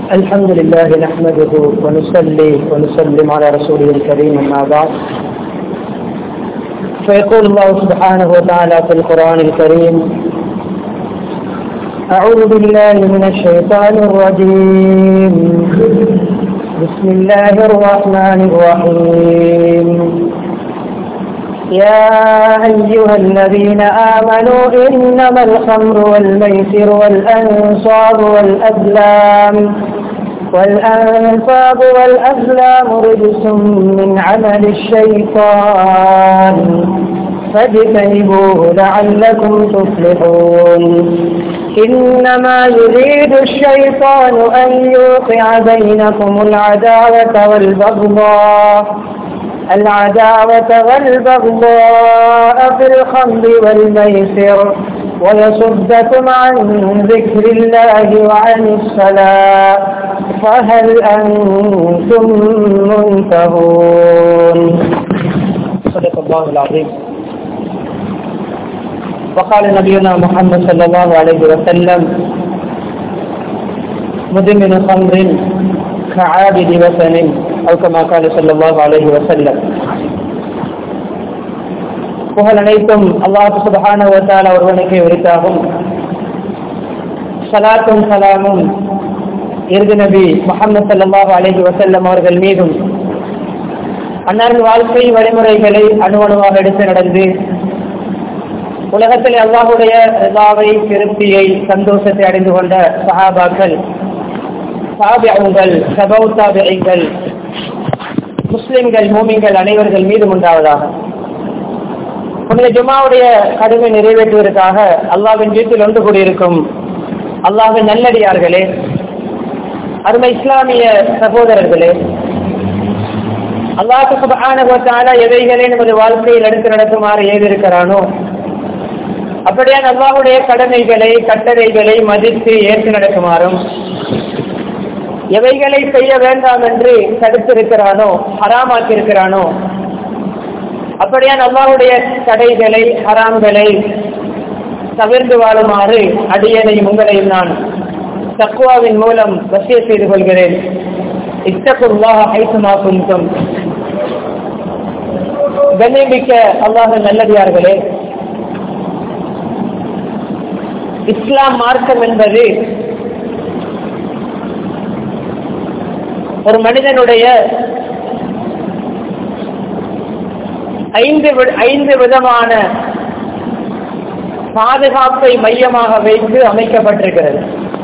الحمد لله نحمده ونصلي ونسلم على رسوله الكريم أما بعد فيقول الله سبحانه وتعالى في القرآن الكريم أعوذ بالله من الشيطان الرجيم بسم الله الرحمن الرحيم يا أيها الذين آمنوا إنما الخمر والميسر والأنصاب والأزلام والأنصاب والأزلام رجس من عمل الشيطان فاجتنبوه لعلكم تفلحون إنما يريد الشيطان أن يوقع بينكم العداوة والبغضاء العداوة والبغضاء في الخمر والميسر ويصدكم عن ذكر الله وعن الصلاة فهل أنتم منتهون صدق الله العظيم وقال نبينا محمد صلى الله عليه وسلم مدمن خمر كعابد وثن أو كما قال صلى الله عليه وسلم புகழ் அனைத்தும் அல்லாஹு சுபஹான வத்தால ஒருவனுக்கு உரித்தாகும் சலாத்தும் சலாமும் இறுதி நபி முகமது சல்லாஹு அலஹி வசல்லம் அவர்கள் மீதும் அன்னாரின் வாழ்க்கை வழிமுறைகளை அணுவணுவாக எடுத்து நடந்து உலகத்தில் அல்லாஹுடைய ரிதாவை திருப்தியை சந்தோஷத்தை அடைந்து கொண்ட சஹாபாக்கள் சாபியங்கள் சபௌத்தாபியங்கள் முஸ்லிம்கள் மூமிங்கள் அனைவர்கள் மீதும் உண்டாவதாக புனித ஜுமாவுடைய கடுமை நிறைவேற்றுவதற்காக அல்லாவின் வீட்டில் ஒன்று கூடியிருக்கும் அல்லாவின் நல்லடியார்களே அருமை இஸ்லாமிய சகோதரர்களே அல்லாஹு சுபகான எவைகளே நமது வாழ்க்கையில் எடுத்து நடக்குமாறு ஏதிருக்கிறானோ அப்படியான அல்லாவுடைய கடமைகளை கட்டளைகளை மதித்து ஏற்று நடக்குமாறும் எவைகளை செய்ய வேண்டாம் என்று தடுத்திருக்கிறானோ ஹராமாக்கியிருக்கிறானோ அப்படியான் அல்லாவுடைய தடைகளை ஹராம்களை தவிர்ந்து வாழுமாறு அடியனையும் உங்களையும் நான் தக்குவாவின் மூலம் வசிய செய்து கொள்கிறேன் இத்தகுல்லாக ஐசுமா குந்தும் கண்ணியமிக்க அல்லாஹ் நல்லடியார்களே இஸ்லாம் மார்க்கம் என்பது ஒரு மனிதனுடைய ஐந்து ஐந்து விதமான பாதுகாப்பை மையமாக வைத்து அமைக்கப்பட்டிருக்கிறது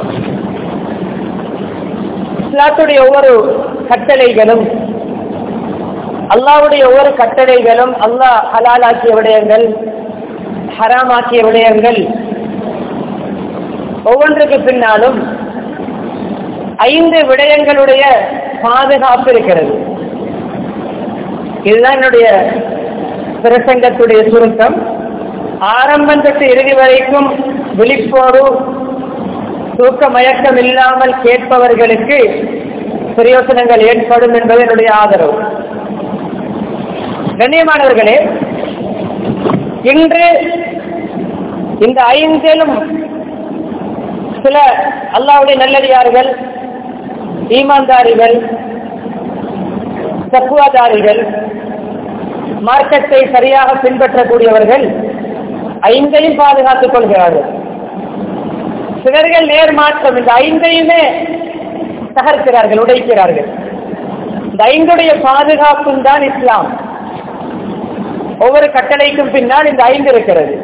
இஸ்லாத்துடைய ஒவ்வொரு கட்டளைகளும் அல்லாவுடைய ஒவ்வொரு கட்டளைகளும் அல்லாஹ் ஹலாலாக்கிய விடயங்கள் ஹராமாக்கிய விடயங்கள் ஒவ்வொன்றுக்கு பின்னாலும் ஐந்து விடயங்களுடைய பாதுகாப்பு இருக்கிறது இதுதான் என்னுடைய பிரசங்கத்துடைய சுருக்கம் ஆரம்பம் தொட்டு இறுதி வரைக்கும் விழிப்போடு தூக்க மயக்கம் இல்லாமல் கேட்பவர்களுக்கு பிரயோசனங்கள் ஏற்படும் என்பது என்னுடைய ஆதரவு கண்ணியமானவர்களே இன்று இந்த ஐந்திலும் சில அல்லாவுடைய நல்லடியார்கள் ஈமான்தாரிகள் தக்குவாதாரிகள் மார்க்கத்தை சரியாக பின்பற்றக்கூடியவர்கள் ஐந்தையும் பாதுகாத்துக் கொள்கிறார்கள் சிலர்கள் நேர் மாற்றம் இந்த ஐந்தையுமே தகர்க்கிறார்கள் உடைக்கிறார்கள் இந்த ஐந்துடைய பாதுகாப்பும் தான் இஸ்லாம் ஒவ்வொரு கட்டளைக்கும் பின்னால் இந்த ஐந்து இருக்கிறது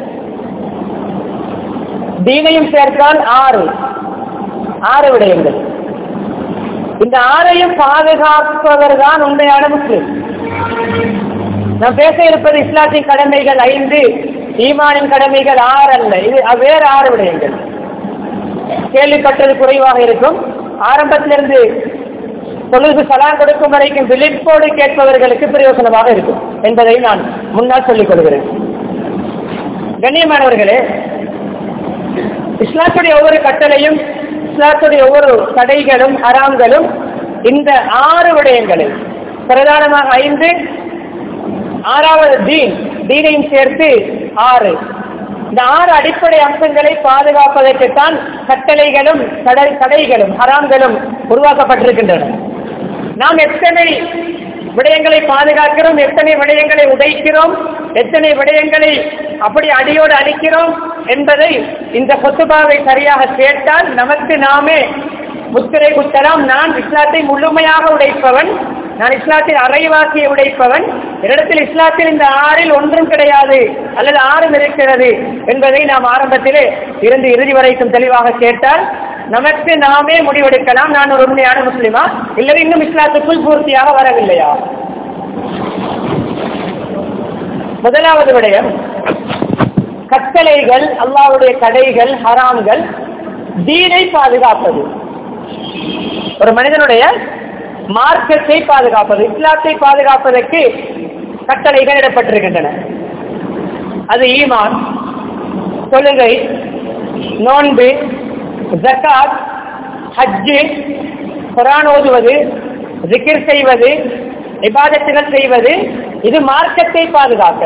தீனையும் சேர்த்தால் ஆறு ஆறு விடயங்கள் இந்த ஆறையும் பாதுகாப்பவர் தான் உண்மையான முஸ்லிம் நாம் பேச இருப்பது இஸ்லாத்தின் கடமைகள் ஐந்து ஈமானின் கடமைகள் ஆறு அல்ல இது வேறு ஆறு விடயங்கள் கேள்விப்பட்டது குறைவாக இருக்கும் ஆரம்பத்திலிருந்து தொழுது சலான் கொடுக்கும் வரைக்கும் விழிப்போடு கேட்பவர்களுக்கு பிரயோசனமாக இருக்கும் என்பதை நான் முன்னால் சொல்லிக் கொள்கிறேன் கண்ணியமானவர்களே இஸ்லாத்துடைய ஒவ்வொரு கட்டளையும் இஸ்லாத்துடைய ஒவ்வொரு தடைகளும் அறாம்களும் இந்த ஆறு விடயங்களில் பிரதானமாக ஐந்து ஆறாவது தீன் தீனையும் சேர்த்து ஆறு இந்த ஆறு அடிப்படை அம்சங்களை பாதுகாப்பதற்குத்தான் கட்டளைகளும் தடை தடைகளும் ஹராம்களும் உருவாக்கப்பட்டிருக்கின்றன நாம் எத்தனை விடயங்களை பாதுகாக்கிறோம் எத்தனை விடயங்களை உடைக்கிறோம் எத்தனை விடயங்களை அப்படி அடியோடு அழிக்கிறோம் என்பதை இந்த கொத்துபாவை சரியாக கேட்டால் நமக்கு நாமே முத்திரை குத்தலாம் நான் இஸ்லாத்தை முழுமையாக உடைப்பவன் நான் இஸ்லாத்தில் அரைவாசியை உடைப்பவன் என்னிடத்தில் இஸ்லாத்தில் இந்த ஆறில் ஒன்றும் கிடையாது அல்லது ஆறும் இருக்கிறது என்பதை நாம் ஆரம்பத்திலே இருந்து இறுதி வரைக்கும் தெளிவாக கேட்டால் நமக்கு நாமே முடிவெடுக்கலாம் நான் ஒரு உண்மையான முஸ்லிமா இல்லை இன்னும் இஸ்லாத்துக்குள் பூர்த்தியாக வரவில்லையா முதலாவது விடயம் கட்டளைகள் அல்லாவுடைய தடைகள் ஹராம்கள் தீனை பாதுகாப்பது ஒரு மனிதனுடைய மார்க்கத்தை பாதுகாப்பது இஸ்லாத்தை பாதுகாப்பதற்கு கட்டளைகள் இடப்பட்டிருக்கின்றன அது ஈமான் தொழுகை நோன்பு ஜக்காத் ஹஜ்ஜு குரான் ஓதுவது ஜிகிர் செய்வது இபாதத்துகள் செய்வது இது மார்க்கத்தை பாதுகாக்க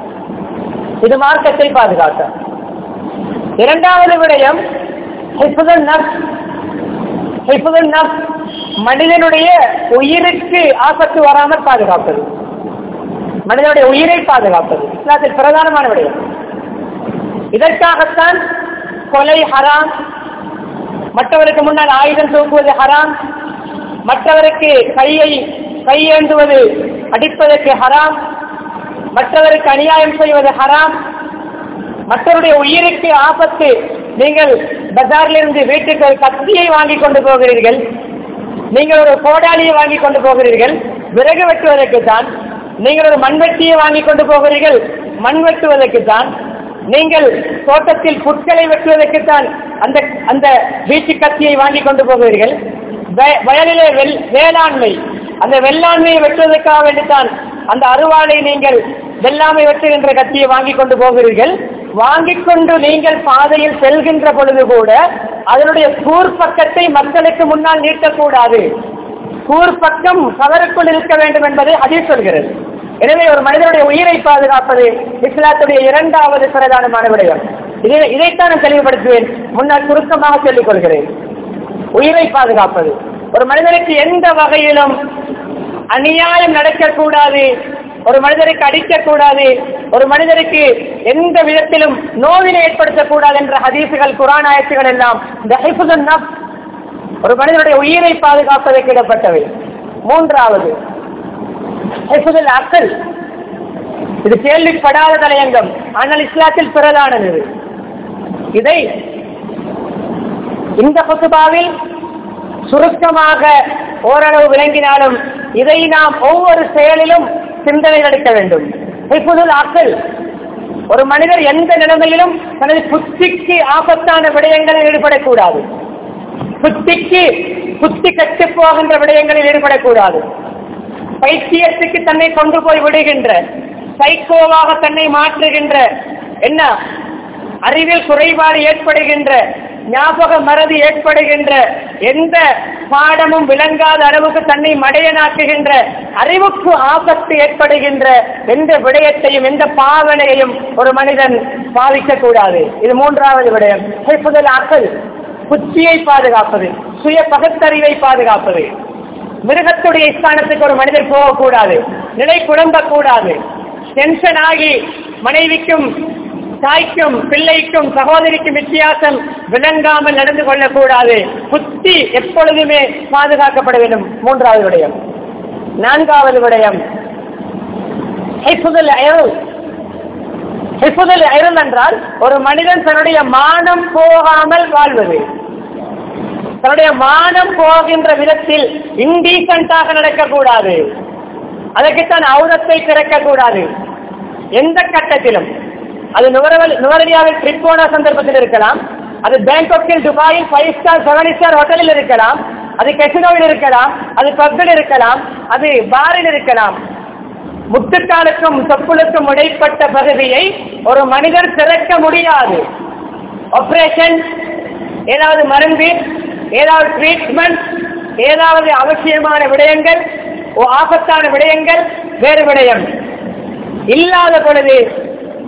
இது மார்க்கத்தை பாதுகாக்க இரண்டாவது விடயம் ஹிஃபுதுல் நஃப்ஸ் ஹிஃபுதுல் நஃப்ஸ் மனிதனுடைய உயிருக்கு ஆபத்து வராமல் பாதுகாப்பது மனிதனுடைய உயிரை பாதுகாப்பது இஸ்லாத்தில் பிரதானமான விடயம் இதற்காகத்தான் கொலை ஹராம் மற்றவருக்கு முன்னால் ஆயுதம் தூக்குவது ஹராம் மற்றவருக்கு கையை கையேந்துவது அடிப்பதற்கு ஹராம் மற்றவருக்கு அநியாயம் செய்வது ஹராம் மற்றவருடைய உயிருக்கு ஆபத்து நீங்கள் பஜாரிலிருந்து வீட்டுக்கு ஒரு கத்தியை வாங்கி கொண்டு போகிறீர்கள் நீங்கள் ஒரு கோடாலியை வாங்கி கொண்டு போகிறீர்கள் விறகு வெட்டுவதற்கு தான் நீங்கள் ஒரு மண்வெட்டியை வாங்கி கொண்டு போகிறீர்கள் மண் வெட்டுவதற்கு தான் நீங்கள் தோட்டத்தில் புட்களை வெட்டுவதற்குத்தான் அந்த அந்த வீட்டு கத்தியை வாங்கி கொண்டு போகிறீர்கள் வய- வயலிலே வெள் வேளாண்மை அந்த வெள்ளாண்மையை வெட்டுவதற்காக வேண்டித்தான் அந்த அருவாளை நீங்கள் வெள்ளாமை வெட்டுகின்ற கத்தியை வாங்கி கொண்டு போகிறீர்கள் வாங்கிக் கொண்டு நீங்கள் பாதையில் செல்கின்ற பொழுது கூட அதனுடைய கூர் பக்கத்தை மக்களுக்கு முன்னால் நீட்டக்கூடாது கூர் பக்கம் கவருக்குள் இருக்க வேண்டும் என்பதை ஹதீஸ் சொல்கிறது எனவே ஒரு மனிதனுடைய உயிரை பாதுகாப்பது இஸ்லாத்துடைய இரண்டாவது பிரதானமான விடயம் இதை இதைத்தான் நான் தெளிவுபடுத்துவேன் முன்னால் சுருக்கமாக சொல்லிக் கொள்கிறேன் உயிரை பாதுகாப்பது ஒரு மனிதனுக்கு எந்த வகையிலும் அநியாயம் நடக்கக்கூடாது ஒரு மனிதருக்கு அடிக்கக்கூடாது ஒரு மனிதருக்கு எந்த விதத்திலும் நோவினை ஏற்படுத்தக்கூடாது என்ற ஹதீசுகள் குரான் ஆயத்துகள் எல்லாம் இந்த ஹிஃபுதுன் நஃப்ஸ் ஒரு மனிதனுடைய உயிரை பாதுகாப்பதற்கு இடப்பட்டவை மூன்றாவது ஹிஃபுதுல் அக்கல் இது கேள்விப்படாத தலையங்கம் ஆனால் இஸ்லாத்தில் பிரதானது இது. இதை இந்த குத்துபாவில் சுருக்கமாக ஓரளவு விளங்கினாலும் இதை நாம் ஒவ்வொரு செயலிலும் சிந்தனை எடுக்க வேண்டும் ஹிஃபுதுல் அக்கல் ஒரு மனிதர் எந்த நிலைமையிலும் தனது புத்திக்கு ஆபத்தான விடயங்களில் ஈடுபடக்கூடாது புத்திக்கு புத்தி கட்டு போகின்ற விடயங்களில் ஈடுபடக்கூடாது பைத்தியத்துக்கு தன்னை கொண்டு போய் விடுகின்ற சைக்கோவாக தன்னை மாற்றுகின்ற என்ன அறிவில் குறைபாடு ஏற்படுகின்ற ஞாபக மறதி ஏற்படுகின்ற எந்த பாடமும் விளங்காத அளவுக்கு தன்னை மடையனாக்குகின்ற அறிவுக்கு ஆபத்து ஏற்படுகின்ற எந்த விடயத்தையும் எந்த பாவனையையும் ஒரு மனிதன் பாவிக்க கூடாது இது மூன்றாவது விடயம் ஹிஃபுதுல் அக்கல் புத்தியை பாதுகாப்பது சுய பகுத்தறிவை பாதுகாப்பது மிருகத்துடைய ஸ்தானத்துக்கு ஒரு மனிதர் போகக்கூடாது நிலை குழம்பக்கூடாது டென்ஷன் ஆகி மனைவிக்கும் தாய்க்கும் பிள்ளைக்கும் சகோதரிக்கும் வித்தியாசம் விளங்காமல் நடந்து கொள்ளக்கூடாது புத்தி எப்பொழுதுமே பாதுகாக்கப்பட வேண்டும் மூன்றாவது விடயம் நான்காவது விடயம் ஹிஃபுதுல் அயல். ஹிஃபுதுல் அயல் என்றால் ஒரு மனிதன் தன்னுடைய மானம் போகாமல் வாழ்வது தன்னுடைய மானம் போகின்ற விதத்தில் இன்டீசென்டாக நடக்கக்கூடாது அதற்குத்தான் ஔரத்தை திறக்கக்கூடாது எந்த கட்டத்திலும் அது நுவரவல் நுவரடியாவில் ட்ரிப்போனா சந்தர்ப்பத்தில் இருக்கலாம் அது பேங்காக்கில் துபாயில் ஃபைவ் ஸ்டார் செவன் ஸ்டார் ஹோட்டலில் இருக்கலாம் அது கெசினோவில் இருக்கலாம் அது பப்பில் இருக்கலாம் அது பாரில் இருக்கலாம் முட்டுக்காலுக்கும் தொப்புளுக்கும் இடைப்பட்ட பகுதியை ஒரு மனிதர் திறக்க முடியாது ஆபரேஷன் ஏதாவது மருந்து ஏதாவது ட்ரீட்மெண்ட் ஏதாவது அவசியமான விடயங்கள் ஓ ஆபத்தான விடயங்கள் வேறு விடயம் இல்லாத பொழுது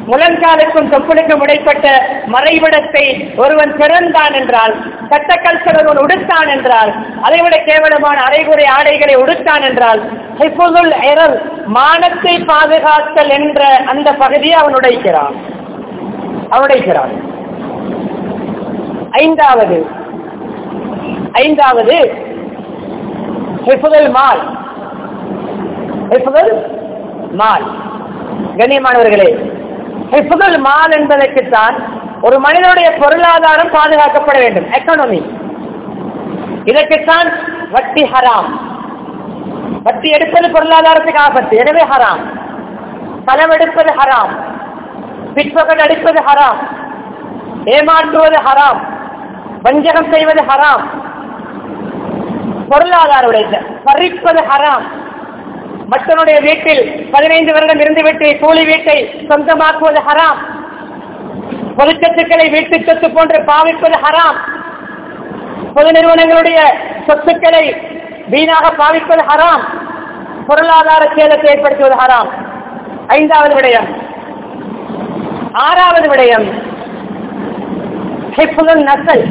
முழங்காலுக்கும் தொப்புளுக்கும் இடைப்பட்ட மறைவிடத்தை ஒருவன் திறந்தான் என்றால் சட்டக்கல்சர் ஒருவன் உடுத்தான் என்றால் அதைவிட கேவலமான அரைகுறை ஆடைகளை உடுத்தான் என்றால் ஹிஃபுதுல் எரல் மானத்தை பாதுகாத்தல் என்ற அந்த பகுதியை அவன் உடைக்கிறான் அவன் உடைக்கிறான் ஐந்தாவது ஐந்தாவது ஹிஃபுதுல் மால் ஹிஃபுதுல் மால் கண்ணியமானவர்களே ஹிஃபுதுல் மால் என்பதற்குத்தான் ஒரு மனிதனுடைய பொருளாதாரம் பாதுகாக்கப்பட வேண்டும் எக்கானமி இதற்குத்தான் வட்டி ஹராம் வட்டி எடுப்பது பொருளாதாரத்துக்கு ஆபத்து எனவே ஹராம் களவெடுப்பது ஹராம் பிற்பகல் அடிப்பது ஹராம் ஏமாற்றுவது ஹராம் வஞ்சகம் செய்வது ஹராம் பொருளாதார உடைத்த பறிப்பது ஹராம் மற்றவனுடைய வீட்டில் பதினைந்து வருடம் இருந்துவிட்டு கூலி வீட்டை சொந்தமாக்குவது ஹராம் பொதுச்சத்துக்களை வீட்டு சொத்து போன்று பாவிப்பது ஹராம் பொது நிறுவனங்களுடைய சொத்துக்களை வீணாக பாவிப்பது ஹராம் பொருளாதார சேதத்தை ஏற்படுத்துவது ஹராம் ஐந்தாவது விடயம் ஆறாவது விடயம் ஹிஃபுல் நசல்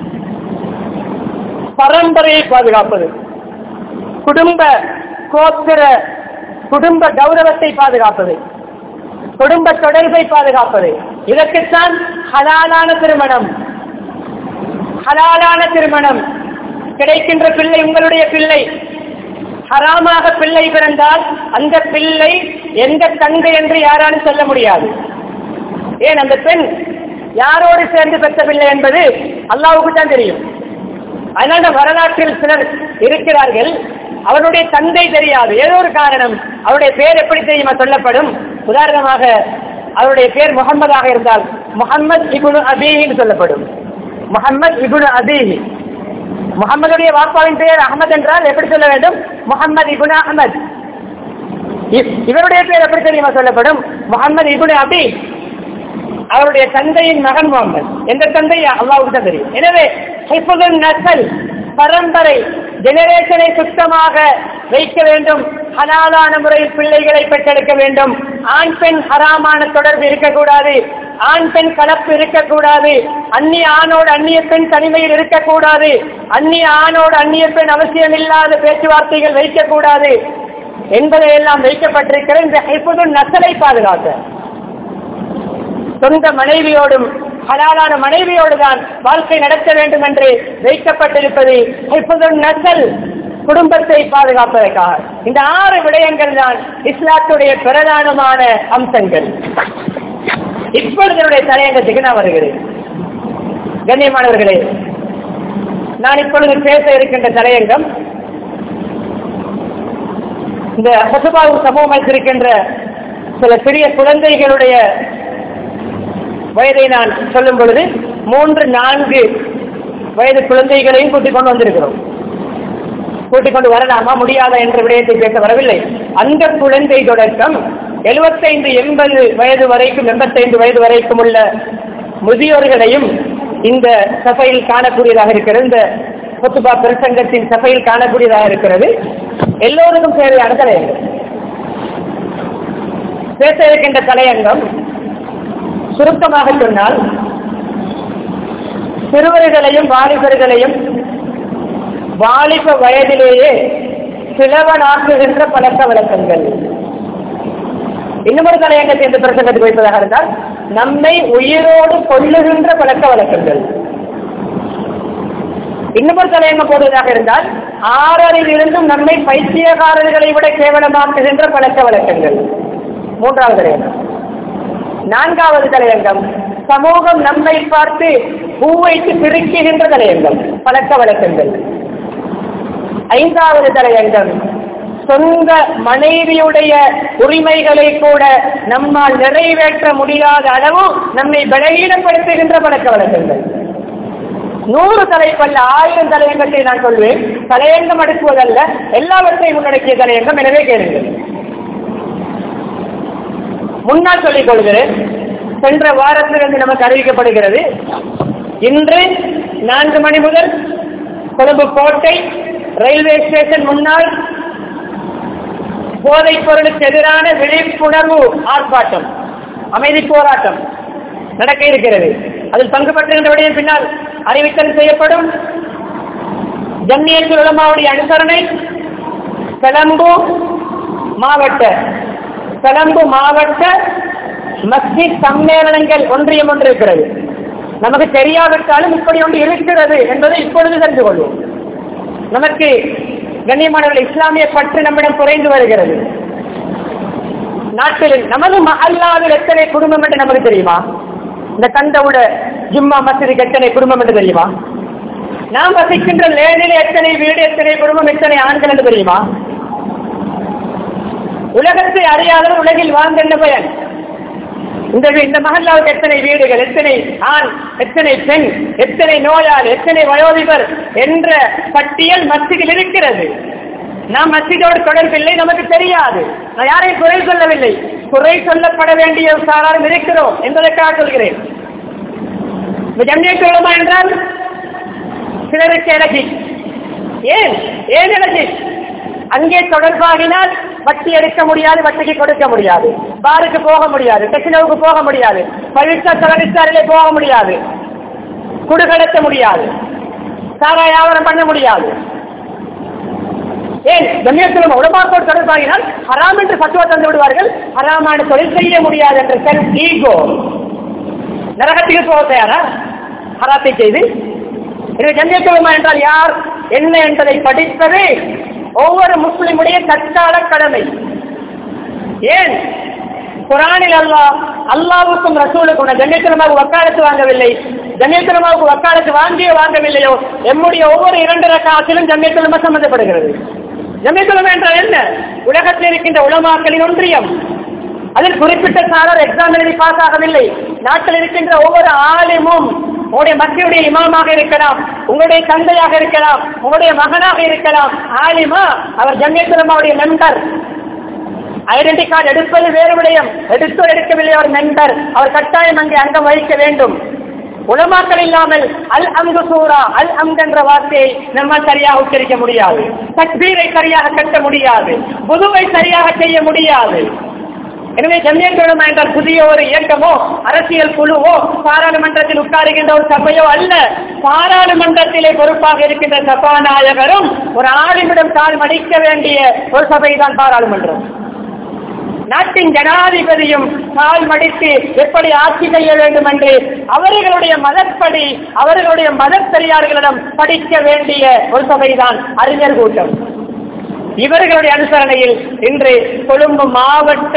பரம்பரையை பாதுகாப்பது குடும்ப கோத்திர குடும்ப கௌரவத்தை பாதுகாப்பது குடும்ப தொடர்பை பாதுகாப்பது இதற்குத்தான் ஹலாலான திருமணம் ஹலாலான திருமணம் கிடைக்கின்ற பிள்ளை உங்களுடைய பிள்ளை ஹராமாக பிள்ளை பிறந்தால் அந்த பிள்ளை எந்த தங்கை என்று யாராலும் சொல்ல முடியாது ஏன் அந்த பெண் யாரோடு சேர்ந்து பெற்ற பிள்ளை என்பது அல்லாவுக்கு தான் தெரியும் அதனால வரலாற்றில் சிலர் இருக்கிறார்கள் அவருடைய தந்தை தெரியாது ஏதோ ஒரு காரணம் அவருடைய பேர் எப்படி தெரியுமா சொல்லப்படும் உதாரணமாக அவருடைய பேர் முகம்மதாக இருந்தால் முகம்மது இபுனு அபீஹின்னு சொல்லப்படும் முகம்மது இபுனு அபீஹி முகம்மதுடைய வாப்பாவின் பெயர் அகமது என்றால் எப்படி சொல்ல வேண்டும் முகம்மது இபுனு அகமது இவருடைய பேர் எப்படி தெரியுமா சொல்லப்படும் முகம்மது இபுனு அபி அவருடைய தந்தையின் மகன் முகமது எந்த தந்தை அல்லாவுக்கு தான் தெரியும் எனவே ஹிஃபுல் நசல் பரம்பரை ஜெனரேஷனை சுத்தமாக வைக்க வேண்டும் ஹலாலான முறையில் பிள்ளைகளை பெற்றெடுக்க வேண்டும் ஆண் பெண் ஹராமான தொடர்பு இருக்கக்கூடாது ஆண் பெண் கலப்பு இருக்கக்கூடாது அந்நிய ஆணோடு அந்நிய பெண் தனிமையில் இருக்கக்கூடாது அந்நிய ஆணோடு அந்நிய பெண் அவசியம் இல்லாத பேச்சுவார்த்தைகள் வைக்கக்கூடாது என்பதை எல்லாம் வைக்கப்பட்டிருக்கிற இந்த ஹைப்புதுன் நசலை பாதுகாக்க சொந்த மனைவியோடும் ஹலாலான மனைவியோடு தான் வாழ்க்கை நடத்த வேண்டும் என்று வைக்கப்பட்டிருப்பது ஹைப்புதுன் நசல் குடும்பத்தை பாதுகாப்பதற்காக இந்த ஆறு விடயங்கள் தான் இஸ்லாத்துடைய பிரதானமான அம்சங்கள் இப்பொழுது என்னுடைய தலையங்கத்துக்கு நான் வருகிறேன் கண்ணியமானவர்களே நான் இப்பொழுது பேச இருக்கின்ற தலையங்கம் இந்த ஹசுபாவு சமூகம் வைத்திருக்கின்ற சில சிறிய குழந்தைகளுடைய வயதை நான் சொல்லும் பொழுது மூன்று நான்கு வயது குழந்தைகளையும் கூட்டிக் கொண்டு வந்திருக்கிறோம் கூட்டிக் கொண்டு வரலாமா முடியாதா என்ற விடயத்தை பேச வரவில்லை அந்த குழந்தை தொடக்கம் எழுபத்தைந்து எண்பது வயது வரைக்கும் எண்பத்தைந்து வயது வரைக்கும் உள்ள முதியோர்களையும் இந்த சபையில் காணக்கூடியதாக இருக்கிறது இந்த கொத்துபா பிரசங்கத்தின் சபையில் காணக்கூடியதாக இருக்கிறது எல்லோருக்கும் தேவையான தலையங்கம் பேச இருக்கின்ற தலையங்கம் சுருக்கமாக சொன்னால் சிறுவர்களையும் வாலிபர்களையும் வாலிப வயதிலேயே சிலவனாக்குகின்ற பழக்க வழக்கங்கள் இன்னும் தலையங்கத்தை இந்த பிரசங்கத்துக்கு வைப்பதாக இருந்தால் நம்மை உயிரோடு கொள்ளுகின்ற பழக்க வழக்கங்கள் இன்னொரு தலையங்கம் போடுவதாக இருந்தால் ஆறறில் இருந்தும் நம்மை பைத்தியகாரர்களை விட கேவலமாக்குகின்ற பழக்க வழக்கங்கள் மூன்றாவது தலையங்கம் நான்காவது தலையங்கம் சமூகம் நம்மை பார்த்து பூ வைத்து பிரிக்குகின்ற தலையங்கம் பழக்க வழக்கங்கள் ஐந்தாவது தலையங்கம் சொந்த மனைவியுடைய உரிமைகளை கூட நம்மால் நிறைவேற்ற முடியாத அளவு நம்மை பலகீனப்படுத்துகின்ற பழக்க வழக்கங்கள் நூறு தலைப்பல்ல ஆயிரம் தலையங்கத்தை நான் சொல்வேன் தலையங்கம் அடுக்குவதல்ல எல்லாவற்றையும் உள்ளடக்கிய தலையங்கம் எனவே கேளுங்கள் முன்னால் சொல்லிக் கொள்கிறேன் சென்ற வாரத்திலிருந்து நமக்கு அறிவிக்கப்படுகிறது இன்று நான்கு மணி முதல் கொழும்பு கோட்டை ரயில்வே ஸ்டேஷன் முன்னால் போதைப் பொருளுக்கு எதிரான விழிப்புணர்வு ஆர்ப்பாட்டம் அமைதி போராட்டம் நடக்க இருக்கிறது அதில் பங்கு பெற்றுகின்ற விடயம் பின்னால் அறிவித்தல் செய்யப்படும் ஜம்மியத்துல் உலமாவுடைய அனுசரணை பெலம்பு மாவட்ட பெலம்பு மாவட்ட மஸ்ஜித் சம்மேளனங்கள் ஒன்றியம் ஒன்று இருக்கிறது நமக்கு தெரியாவிட்டாலும் இப்படி ஒன்று இருக்கிறது என்பதை இப்பொழுது தெரிந்து கொள்வோம் நமக்கு கண்ணியமானவர்கள் இஸ்லாமிய பற்று நம்மிடம் குறைந்து வருகிறது நாட்டில் நமது மஹல்லாவில் எத்தனை குடும்பம் என்று நமக்கு தெரியுமா இந்த கண்டவுட ஜிம்மா மசூதிக்கு எத்தனை குடும்பம் என்று தெரியுமா நாம் வசிக்கின்ற லேனில் எத்தனை வீடு எத்தனை குடும்பம் எத்தனை ஆண்கள் என்று தெரியுமா உலகத்தை அறியாதவர் உலகில் வாழ்ந்த என்ன பயன் இந்த வீ- இந்த மகல்லாவுக்கு எத்தனை வீடுகள் எத்தனை ஆண் எத்தனை பெண் எத்தனை நோயாளி எத்தனை வயோதிபர் என்ற பட்டியல் மத்தியில் இருக்கிறது நாம் மத்தியோடு தொடர்பில்லை நமக்கு தெரியாது நான் யாரையும் குறை சொல்லவில்லை குறை சொல்லப்பட வேண்டிய சாராரும் இருக்கிறோம் என்பதற்காக சொல்கிறேன் இந்த ஜம்மியத்து உலமா என்றால் சிலருக்கு இலகி ஏன் ஏன் இலகி அங்கே தொடர்பாகினால் வட்டி எடுக்க முடியாது வட்டிக்கு கொடுக்க முடியாது பாருக்கு போக முடியாது டெக்னோவுக்கு போக முடியாது பவிஷ்டா தலனிஸ்டாரிலே போக முடியாது குடுகடத்த முடியாது சாரா வியாபாரம் பண்ண முடியாது ஏன் கண்ணியத்திலும் உடமாக்கோடு தொடர்பாகினால் ஹராம் என்று பத்துவா தந்து விடுவார்கள் ஹராமான தொழில் செய்ய முடியாது என்ற செல்ஃப் ஈகோ நரகத்துக்கு போக தயாரா ஹராத்தை செய்து எனவே ஜன்யத்துவமா என்றால் யார் என்ன என்பதை படிப்பது ஒவ்வொரு முஸ்லிமுடைய தற்கால கடமை ஏன் குரானில் அல்லாஹ் அல்லாவுக்கும் ரசூலுக்கும் ஜன்யத்திரமாக வக்காலத்து வாங்கவில்லை ஜன்யத்திரமாவுக்கு வக்காலத்து வாங்கியோ வாங்கவில்லையோ எம்முடைய ஒவ்வொரு இரண்டு ரக்காத்திலும் ஜன்யத்திரமா சம்பந்தப்படுகிறது ஜன்யத்திரமா என்றால் என்ன உலகத்தில் இருக்கின்ற உலமாக்களின் ஒன்றியம் அதில் குறிப்பிட்ட சாரர் எக்ஸாம் எழுதி பாஸ் ஆகவில்லை நாட்டில் இருக்கின்ற ஒவ்வொரு ஆலிமும் உங்களுடைய மக்களுடைய இமாமாக இருக்கலாம் உங்களுடைய தந்தையாக இருக்கலாம் உங்களுடைய மகனாக இருக்கலாம் ஆலிமா அவர் ஜன்யத்திரமாவுடைய மெம்பர் ஐடென்டி கார்டு எடுப்பது வேறு விடயம் எடுத்தோ எடுக்கவில்லை அவர் மெம்பர் அவர் கட்டாயம் அங்கே அங்கம் வகிக்க வேண்டும் உலமாக்கள் இல்லாமல் அல் அம்து சூரா அல் அம்து என்ற வார்த்தையை நம்மால் சரியாக உச்சரிக்க முடியாது தக்பீரை சரியாக கட்ட முடியாது புதுவை சரியாக செய்ய முடியாது எனவே ஜம்மியத்துலமா என்றால் புதிய ஒரு இயக்கமோ அரசியல் குழுவோ பாராளுமன்றத்தில் உட்காருகின்ற ஒரு சபையோ அல்ல பாராளுமன்றத்திலே பொறுப்பாக இருக்கின்ற சபாநாயகரும் ஒரு ஆளுமிடம் கால் மடிக்க வேண்டிய ஒரு சபைதான் பாராளுமன்றம் நாட்டின் ஜனாதிபதியும் கால் மடித்து எப்படி ஆட்சி செய்ய வேண்டும் என்று அவர்களுடைய மதப்படி அவர்களுடைய மதப்பெரியார்களிடம் படிக்க வேண்டிய ஒரு சபைதான் அறிஞர் கூட்டம் இவர்களுடைய அனுசரணையில் இன்று கொழும்பு மாவட்ட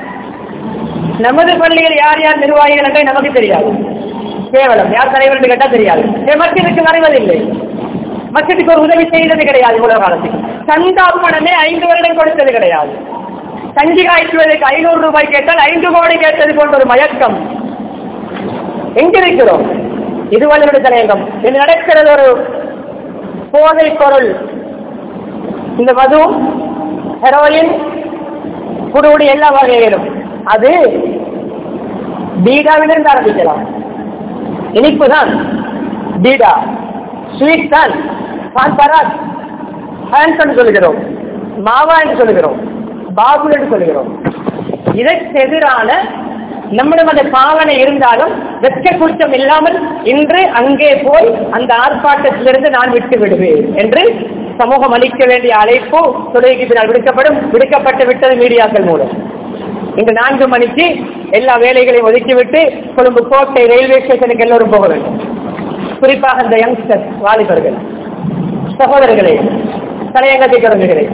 நமது பள்ளியில் யார் யார் நிர்வாகிகள் என்றே நமக்கு தெரியாது கேவலம் யார் தலைவர் என்று கேட்டால் தெரியாது மத்தியதுக்கு வருவதில்லை மத்தியத்துக்கு ஒரு உதவி செய்தது கிடையாது இவ்வளவு காலத்துக்கு சந்தா பணமே ஐந்து வருடம் கொடுத்தது கிடையாது கஞ்சி காய்ச்சுவதற்கு ஐநூறு ரூபாய் கேட்டால் ஐந்து கோடி கேட்டது போன்ற ஒரு மயக்கம் எங்கிருக்கிறோம் இது வல்லுடைய தலையங்கம் இது நடக்கிறது ஒரு போதை பொருள் இந்த மது ஹெரோயின் குடுகுடி எல்லா வகையிலும் அது பீடாவிலிருந்து ஆரம்பிக்கலாம் இனிப்பு தான் பீடா ஸ்வீட் தான் பான்பராத் ஹேன்ஸ் என்று சொல்கிறோம் மாவா என்று சொல்கிறோம் பாபு என்று சொல்கிறோம் இதற்கு எதிரான நம்மிடம் அந்த பாவனை இருந்தாலும் வெட்க கூச்சம் இல்லாமல் இன்று அங்கே போய் அந்த ஆர்ப்பாட்டத்திலிருந்து நான் விட்டு விடுவேன் என்று சமூகம் அளிக்க வேண்டிய அழைப்பு தொழுகைக்கு பின்னால் விடுக்கப்படும் விடுக்கப்பட்டு விட்டது மீடியாக்கள் மூலம் இன்று நான்கு மணிக்கு எல்லா வேலைகளையும் ஒதுக்கிவிட்டு கொழும்பு கோட்டை ரயில்வே ஸ்டேஷனுக்கு எல்லோரும் போக வேண்டும் குறிப்பாக இந்த யங்ஸ்டர்ஸ் வாலிபர்கள் சகோதரர்களே தலையங்கத்தை தொடங்குகிறேன்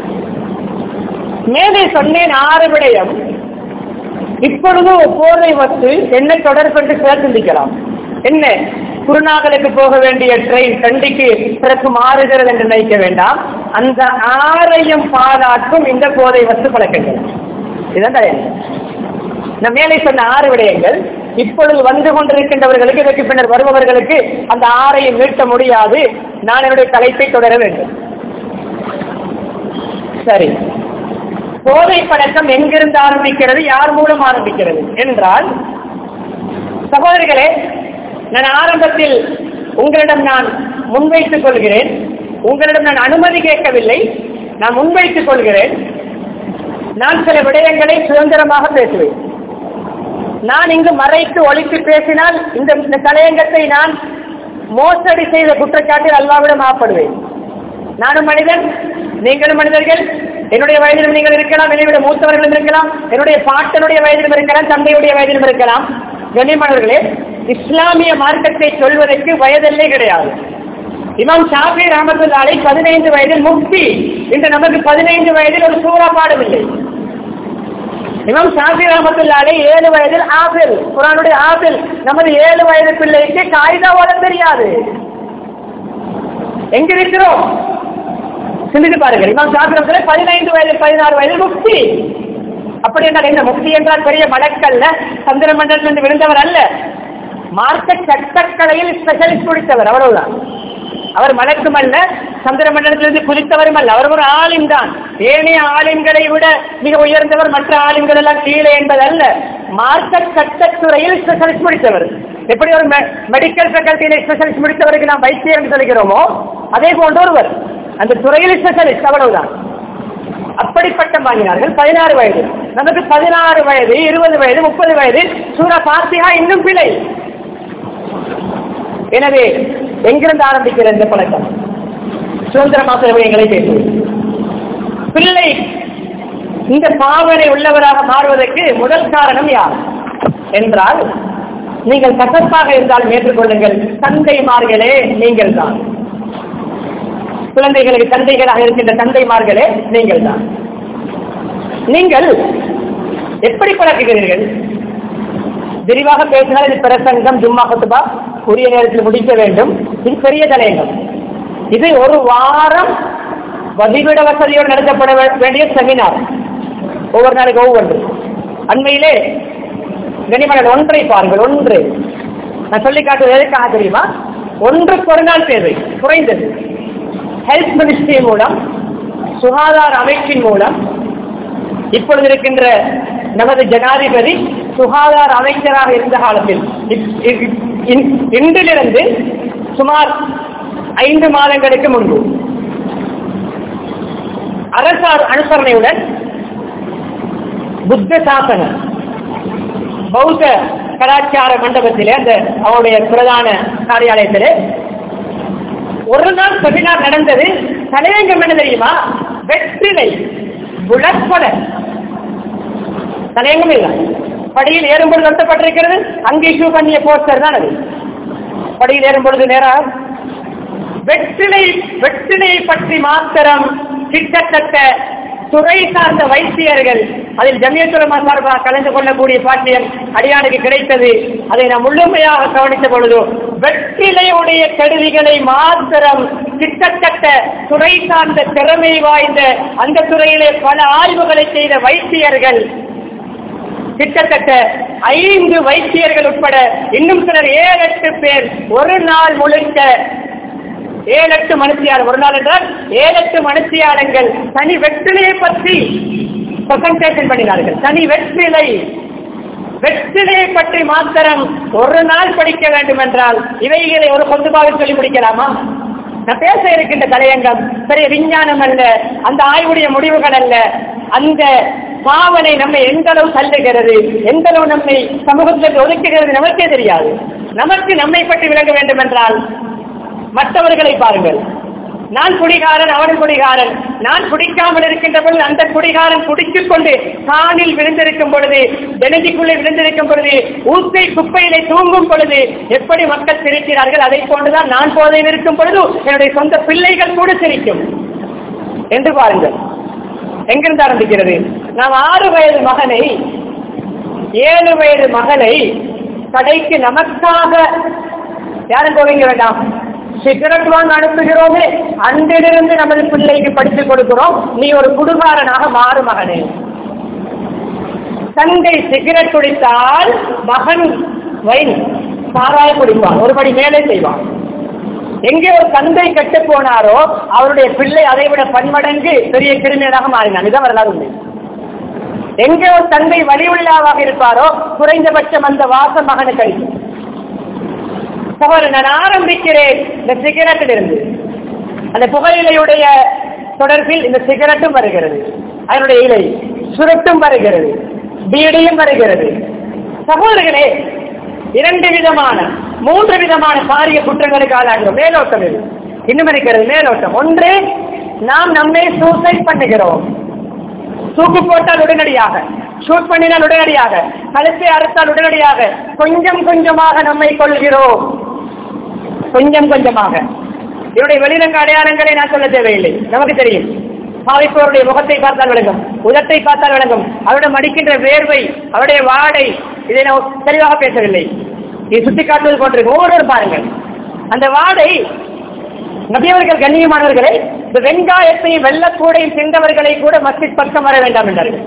மேலே சொன்னேன் ஆறு விடயம் இப்பொழுது போதை வத்து என்ன தொடர்பு என்று சிலர் சிந்திக்கலாம் என்ன குருநாகலுக்கு போக வேண்டிய ட்ரெயின் கண்டிக்கு பிறகு மாறுகிறது என்று நினைக்க வேண்டாம் அந்த ஆறையும் பாராட்டும் இந்த போதை வத்து பழக்கங்கள் இதுதான் தலையங்கம் நான் மேலே சொன்ன ஆறு விடயங்கள் இப்பொழுது வந்து கொண்டிருக்கின்றவர்களுக்கு இதற்கு பின்னர் வருபவர்களுக்கு அந்த ஆறையும் மீட்ட முடியாது நான் என்னுடைய தலைப்பை தொடர வேண்டும் சரி போதை பழக்கம் எங்கிருந்து ஆரம்பிக்கிறது யார் மூலம் ஆரம்பிக்கிறது என்றால் சகோதரிகளே நான் ஆரம்பத்தில் உங்களிடம் நான் முன்வைத்துக் கொள்கிறேன் உங்களிடம் நான் அனுமதி கேட்கவில்லை நான் முன்வைத்துக் கொள்கிறேன் நான் சில விடயங்களை சுதந்திரமாக பேசுவேன் நான் இங்கு மறைத்து ஒழித்து பேசினால் இந்த இந்த தலையங்கத்தை நான் மோசடி செய்த குற்றச்சாட்டில் அல்லாவிடம் ஆப்படுவேன் நானும் மனிதன் நீங்களும் மனிதர்கள் என்னுடைய வயதிலும் நீங்கள் இருக்கலாம் என்னை விட மூத்தவர்களும் இருக்கலாம் என்னுடைய பாட்டனுடைய வயதிலும் இருக்கலாம் தந்தையுடைய வயதிலும் இருக்கலாம் கண்ணியமானவர்களே இஸ்லாமிய மார்க்கத்தை சொல்வதற்கு வயதெல்லை கிடையாது இமாம் ஷாஃபி ரஹமத்துல்லாலை பதினைந்து வயதில் முக்தி இன்று நமக்கு பதினைந்து வயதில் ஒரு சூறா பாடவில்லை இமாம் ஷாஃபி ரஹமத்துல்லாலை ஏழு வயதில் ஆபில் குரானுடைய ஆபில் நமது ஏழு வயது பிள்ளைக்கு காகிதா ஓட தெரியாது எங்க இருக்கிறோம் சிந்தித்து பாருங்கள் இமாம் ஷாஃபி ரஹமத்துல்லாஹி பதினைந்து வயது பதினாறு வயதில் முக்தி அப்படி என்றால் என்ன முக்தி என்றால் பெரிய மடக்கல்ல சந்திர மண்டலத்திலிருந்து விழுந்தவர் அல்ல மார்க்க சட்டக்கலையில் ஸ்பெஷலிஸ்ட் முடித்தவர் அவ்வளவுதான் அவர் மலக்கும் அல்ல சந்திர மண்டலத்திலிருந்து குதித்தவரும் அல்ல அவர் ஒரு ஆலிம் தான் ஏனைய ஆலிம்களை விட மிக உயர்ந்தவர் மற்ற ஆலிம்கள் எல்லாம் கீழே என்பது அல்ல மார்க்க சட்டத்துறையில் ஸ்பெஷலிஸ்ட் முடித்தவர் எப்படி ஒரு மெடிக்கல் ஃபேக்கல்ட்டியில ஸ்பெஷலிஸ்ட் முடித்தவருக்கு நாம் வைத்தியர் என்று சொல்கிறோமோ அதே போன்ற ஒருவர் அந்த துறையில் ஸ்பெஷலிஸ்ட் அவ்வளவுதான் அப்படிப்பட்ட வாங்கினார்கள் பதினாறு வயது நமக்கு பதினாறு வயது இருபது வயது முப்பது வயது சூரா பாத்தியா இன்னும் பிழை எனவே எங்கிருந்து ஆரம்பிக்கிற இந்த பழக்கம் சுதந்திரமாக விடயங்களை பேசுவது பிள்ளை இந்த பாவனை உள்ளவராக மாறுவதற்கு முதல் காரணம் யார் என்றால் நீங்கள் கசப்பாக இருந்தாலும் ஏற்றுக்கொள்ளுங்கள் தந்தைமார்களே நீங்கள் தான் குழந்தைகளுக்கு தந்தைகளாக இருக்கின்ற தந்தைமார்களே நீங்கள் தான் நீங்கள் எப்படி பழக்குகிறீர்கள் விரிவாக பேசினால் இது பிரசங்கம் ஜும்மா குத்துபா உரிய நேரத்தில் முடிக்க வேண்டும் இது பெரிய தலையங்கம் இது ஒரு வாரம் வதிவிட வசதியோடு நடத்தப்பட வேண்டிய செமினார் ஒவ்வொரு நாளைக்கு ஒவ்வொன்று அண்மையிலே கனிமலர் ஒன்றை பாருங்கள் ஒன்று நான் சொல்லி காட்டுவது எதற்காக தெரியுமா ஒன்றுக்கு ஒரு நாள் தேவை குறைந்தது ஹெல்த் மினிஸ்ட்ரி மூலம் சுகாதார அமைப்பின் மூலம் இப்பொழுது இருக்கின்ற நமது ஜனாதிபதி சுகாதார அமைச்சராக இருந்த காலத்தில் இன்றிலிருந்து சுமார் ஐந்து மாதங்களுக்கு முன்பு அரசார் அனுசரணையுடன் புத்த சாசன பௌத்த கலாச்சார மண்டபத்திலே அந்த அவருடைய பிரதான காரியாலயத்திலே ஒரு நாள் செமினார் நடந்தது தலையங்கம் என்ன தெரியுமா வெற்றிலை புலப்பட தலையங்கம் இல்லை படியில் ஏறும்பொழுது நடத்தப்பட்டிருக்கிறது அங்கே இஷ்யூ பண்ணிய போஸ்டர் தான் அது படியில் ஏறும்பொழுது நேரம் வெற்றிலை வெற்றிலையை பற்றி மாத்திரம் கிட்டத்தட்ட துறை சார்ந்த வைத்தியர்கள் அதில் ஜமியத்துலமா சார்பாக கலந்து கொள்ளக்கூடிய பாட்டியம் அடியானுக்கு கிடைத்தது அதை நாம் முழுமையாக கவனித்த பொழுது வெற்றிலையுடைய கருவிகளை மாத்திரம் கிட்டத்தட்ட துறை சார்ந்த திறமை வாய்ந்த அந்த துறையிலே பல ஆய்வுகளை செய்த வைத்தியர்கள் கிட்டத்தட்ட ஐந்து வைத்தியர்கள் உட்பட இன்னும் சிலர் ஏழு எட்டு பேர் ஒரு நாள் முழுக்க ஏழு எட்டு மனுஷியாளர் ஒரு நாள் என்றால் ஏழு எட்டு மனுஷியாளர்கள் தனி வெற்றிலையை பற்றி பிரசன்டேஷன் பண்ணினார்கள் தனி வெற்றிலை வெற்றிலையை பற்றி மாத்திரம் ஒரு நாள் படிக்க வேண்டும் என்றால் இவைகளை ஒரு பொதுவாக சொல்லி முடிக்கலாமா நான் பேச இருக்கின்ற தலையங்கம் பெரிய விஞ்ஞானம் அல்ல அந்த ஆய்வுடைய முடிவுகள் அல்ல அந்த பாவனை நம்மை எந்த அளவு தள்ளுகிறது எந்த அளவு நம்மை சமூகத்தில் ஒதுக்குகிறது நமக்கே தெரியாது நமக்கு நம்மை பற்றி விளங்க வேண்டும் என்றால் மற்றவர்களை பாருங்கள் நான் குடிகாரன் அவன் குடிகாரன் நான் குடிக்காமல் இருக்கின்ற பொழுது அந்த குடிகாரன் குடித்துக் கொண்டு காணில் விழுந்திருக்கும் பொழுது ஜனதிக்குள்ளே விழுந்திருக்கும் பொழுது ஊத்தை குப்பையிலே தூங்கும் பொழுது எப்படி மக்கள் சிரிக்கிறார்கள் அதை போன்றுதான் நான் போதையில் இருக்கும் பொழுது என்னுடைய சொந்த பிள்ளைகள் கூட சிரிக்கும் என்று பாருங்கள் எங்கிருந்து ஆரம்பிக்கிறது நாம் ஆறு வயது மகனை ஏழு வயது மகளை கடைக்கு நமக்காக யாரும் கோவிங்க வேண்டாம் சிகரெட் வாங்க அனுப்புகிறோமே அன்றிலிருந்து நமது பிள்ளைக்கு படித்துக் கொடுக்கிறோம் நீ ஒரு குடுகாரனாக மாறு மகனே தந்தை சிகரெட் குடித்தால் மகன் வைன் சாராய குடிப்பான் ஒருபடி மேலே செய்வான் எங்கே ஒரு தந்தை கெட்டு போனாரோ அவருடைய பிள்ளை அதை விட பன்மடங்கு பெரிய கிருமியனாக மாறினான் இதான் வரலாறு உண்மை எங்கே ஒரு தந்தை வழி உள்ளாவாக இருப்பாரோ குறைந்தபட்சம் அந்த வாசம் மகனுக்கு அளிக்கும் சகோதரன் நான் ஆரம்பிக்கிறேன் இந்த சிகரெட்டில் இருந்து அந்த புகையிலையுடைய தொடர்பில் இந்த சிகரெட்டும் வருகிறது அதனுடைய இலை சுருட்டும் வருகிறது பீடியும் வருகிறது சகோதரர்களே இரண்டு விதமான மூன்று விதமான பாரிய குற்றங்களுக்கு ஆளாகிறோம் மேலோட்டம் இது இன்னும் இருக்கிறது மேலோட்டம் ஒன்று நாம் நம்மை சூசைட் பண்ணுகிறோம் தூக்கு போட்டால் உடனடியாக ஷூட் பண்ணினால் உடனடியாக கழுத்தை அறுத்தால் உடனடியாக கொஞ்சம் கொஞ்சமாக நம்மை கொள்கிறோம் கொஞ்சம் கொஞ்சமாக இவருடைய வெளிரங்க அடையாளங்களை நான் சொல்ல தேவையில்லை நமக்கு தெரியும் பாவிப்பவருடைய முகத்தை பார்த்தால் விளங்கும் உதட்டை பார்த்தால் விளங்கும் அவருடைய மடிக்கின்ற வேர்வை அவருடைய வாடை இதை நான் தெளிவாக பேசவில்லை இது சுட்டி காட்டுவது போன்றிருக்கும் ஒவ்வொருவரும் பாருங்கள் அந்த வாடை நபியவர்கள் கண்ணியமானவர்களே இந்த வெங்காயத்தையும் வெள்ளக்கூடையும் தின்றவர்களை கூட மஸ்ஜித் பக்கம் வர வேண்டாம் என்றார்கள்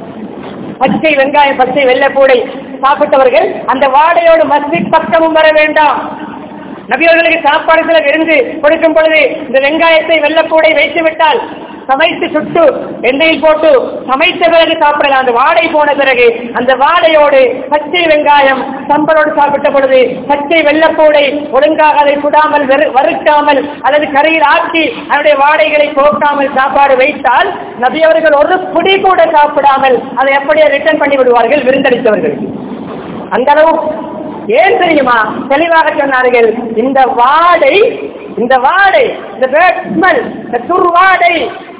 பச்சை வெங்காயம் பச்சை வெள்ளக்கூடை சாப்பிட்டவர்கள் அந்த வாடையோடு மஸ்ஜித் பக்கமும் வர வேண்டாம் நபியவர்களுக்கு சாப்பாடு சில விருந்து கொடுக்கும் பொழுது இந்த வெங்காயத்தை வெள்ளக்கூடை வைத்து விட்டால் சமைத்து சுட்டு எண்ணெயில் போட்டு சமைத்த பிறகு சாப்பிடலாம் அந்த வாடை போன பிறகு அந்த வாடையோடு பச்சை வெங்காயம் சம்பளோடு சாப்பிட்ட பொழுது பச்சை வெள்ளக்கூடை ஒழுங்காக அதை சுடாமல் வெறு- வறுக்காமல் அல்லது கரையில் ஆக்கி அதனுடைய வாடைகளை போக்காமல் சாப்பாடு வைத்தால் நபியவர்கள் ஒரு புடி கூட சாப்பிடாமல் அதை அப்படியே ரிட்டர்ன் பண்ணி விடுவார்கள் விருந்தளித்தவர்கள் அந்த அளவு ஏன் தெரியுமா தெளிவாக சொன்னார்கள் இந்த வாடை இந்த வாடை இந்த bad smell, இந்த துர்வாடை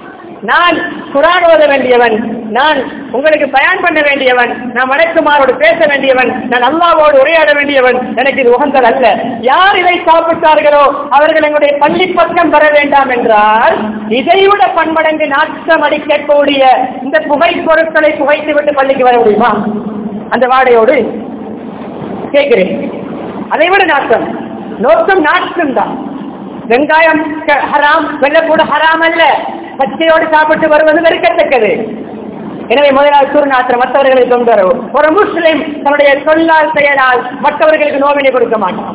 நான் குரான் ஓத வேண்டியவன் நான் உங்களுக்கு பயன் பண்ண வேண்டியவன் நான் வணக்குமாரோடு பேச வேண்டியவன் நான் அல்லாவோடு உரையாட வேண்டியவன் எனக்கு இது உகந்தது அல்ல யார் இதை சாப்பிட்டார்களோ அவர்கள் எங்களுடைய பள்ளி பக்கம் வர வேண்டாம் என்றால் இதைவிட பன்மடங்கு நாட்டம் அடிக்கக்கூடிய இந்த புகை பொருட்களை புகைத்து விட்டு பள்ளிக்கு வர முடியுமா அந்த வாடையோடு கேட்கிறேன் அதை விட நாட்டம் நோக்கம் நாட்டம் தான் வெங்காயம் க- ஹராம் வெள்ளக்கூட ஹராம் அல்ல பச்சையோடு சாப்பிட்டு வருவது வெறுக்கத்தக்கது எனவே முதலாவது சுருநாத்திரம் மற்றவர்களை தொந்தரவு ஒரு முஸ்லிம் தன்னுடைய சொல்லால் செயலால் மற்றவர்களுக்கு நோவினை கொடுக்க மாட்டான்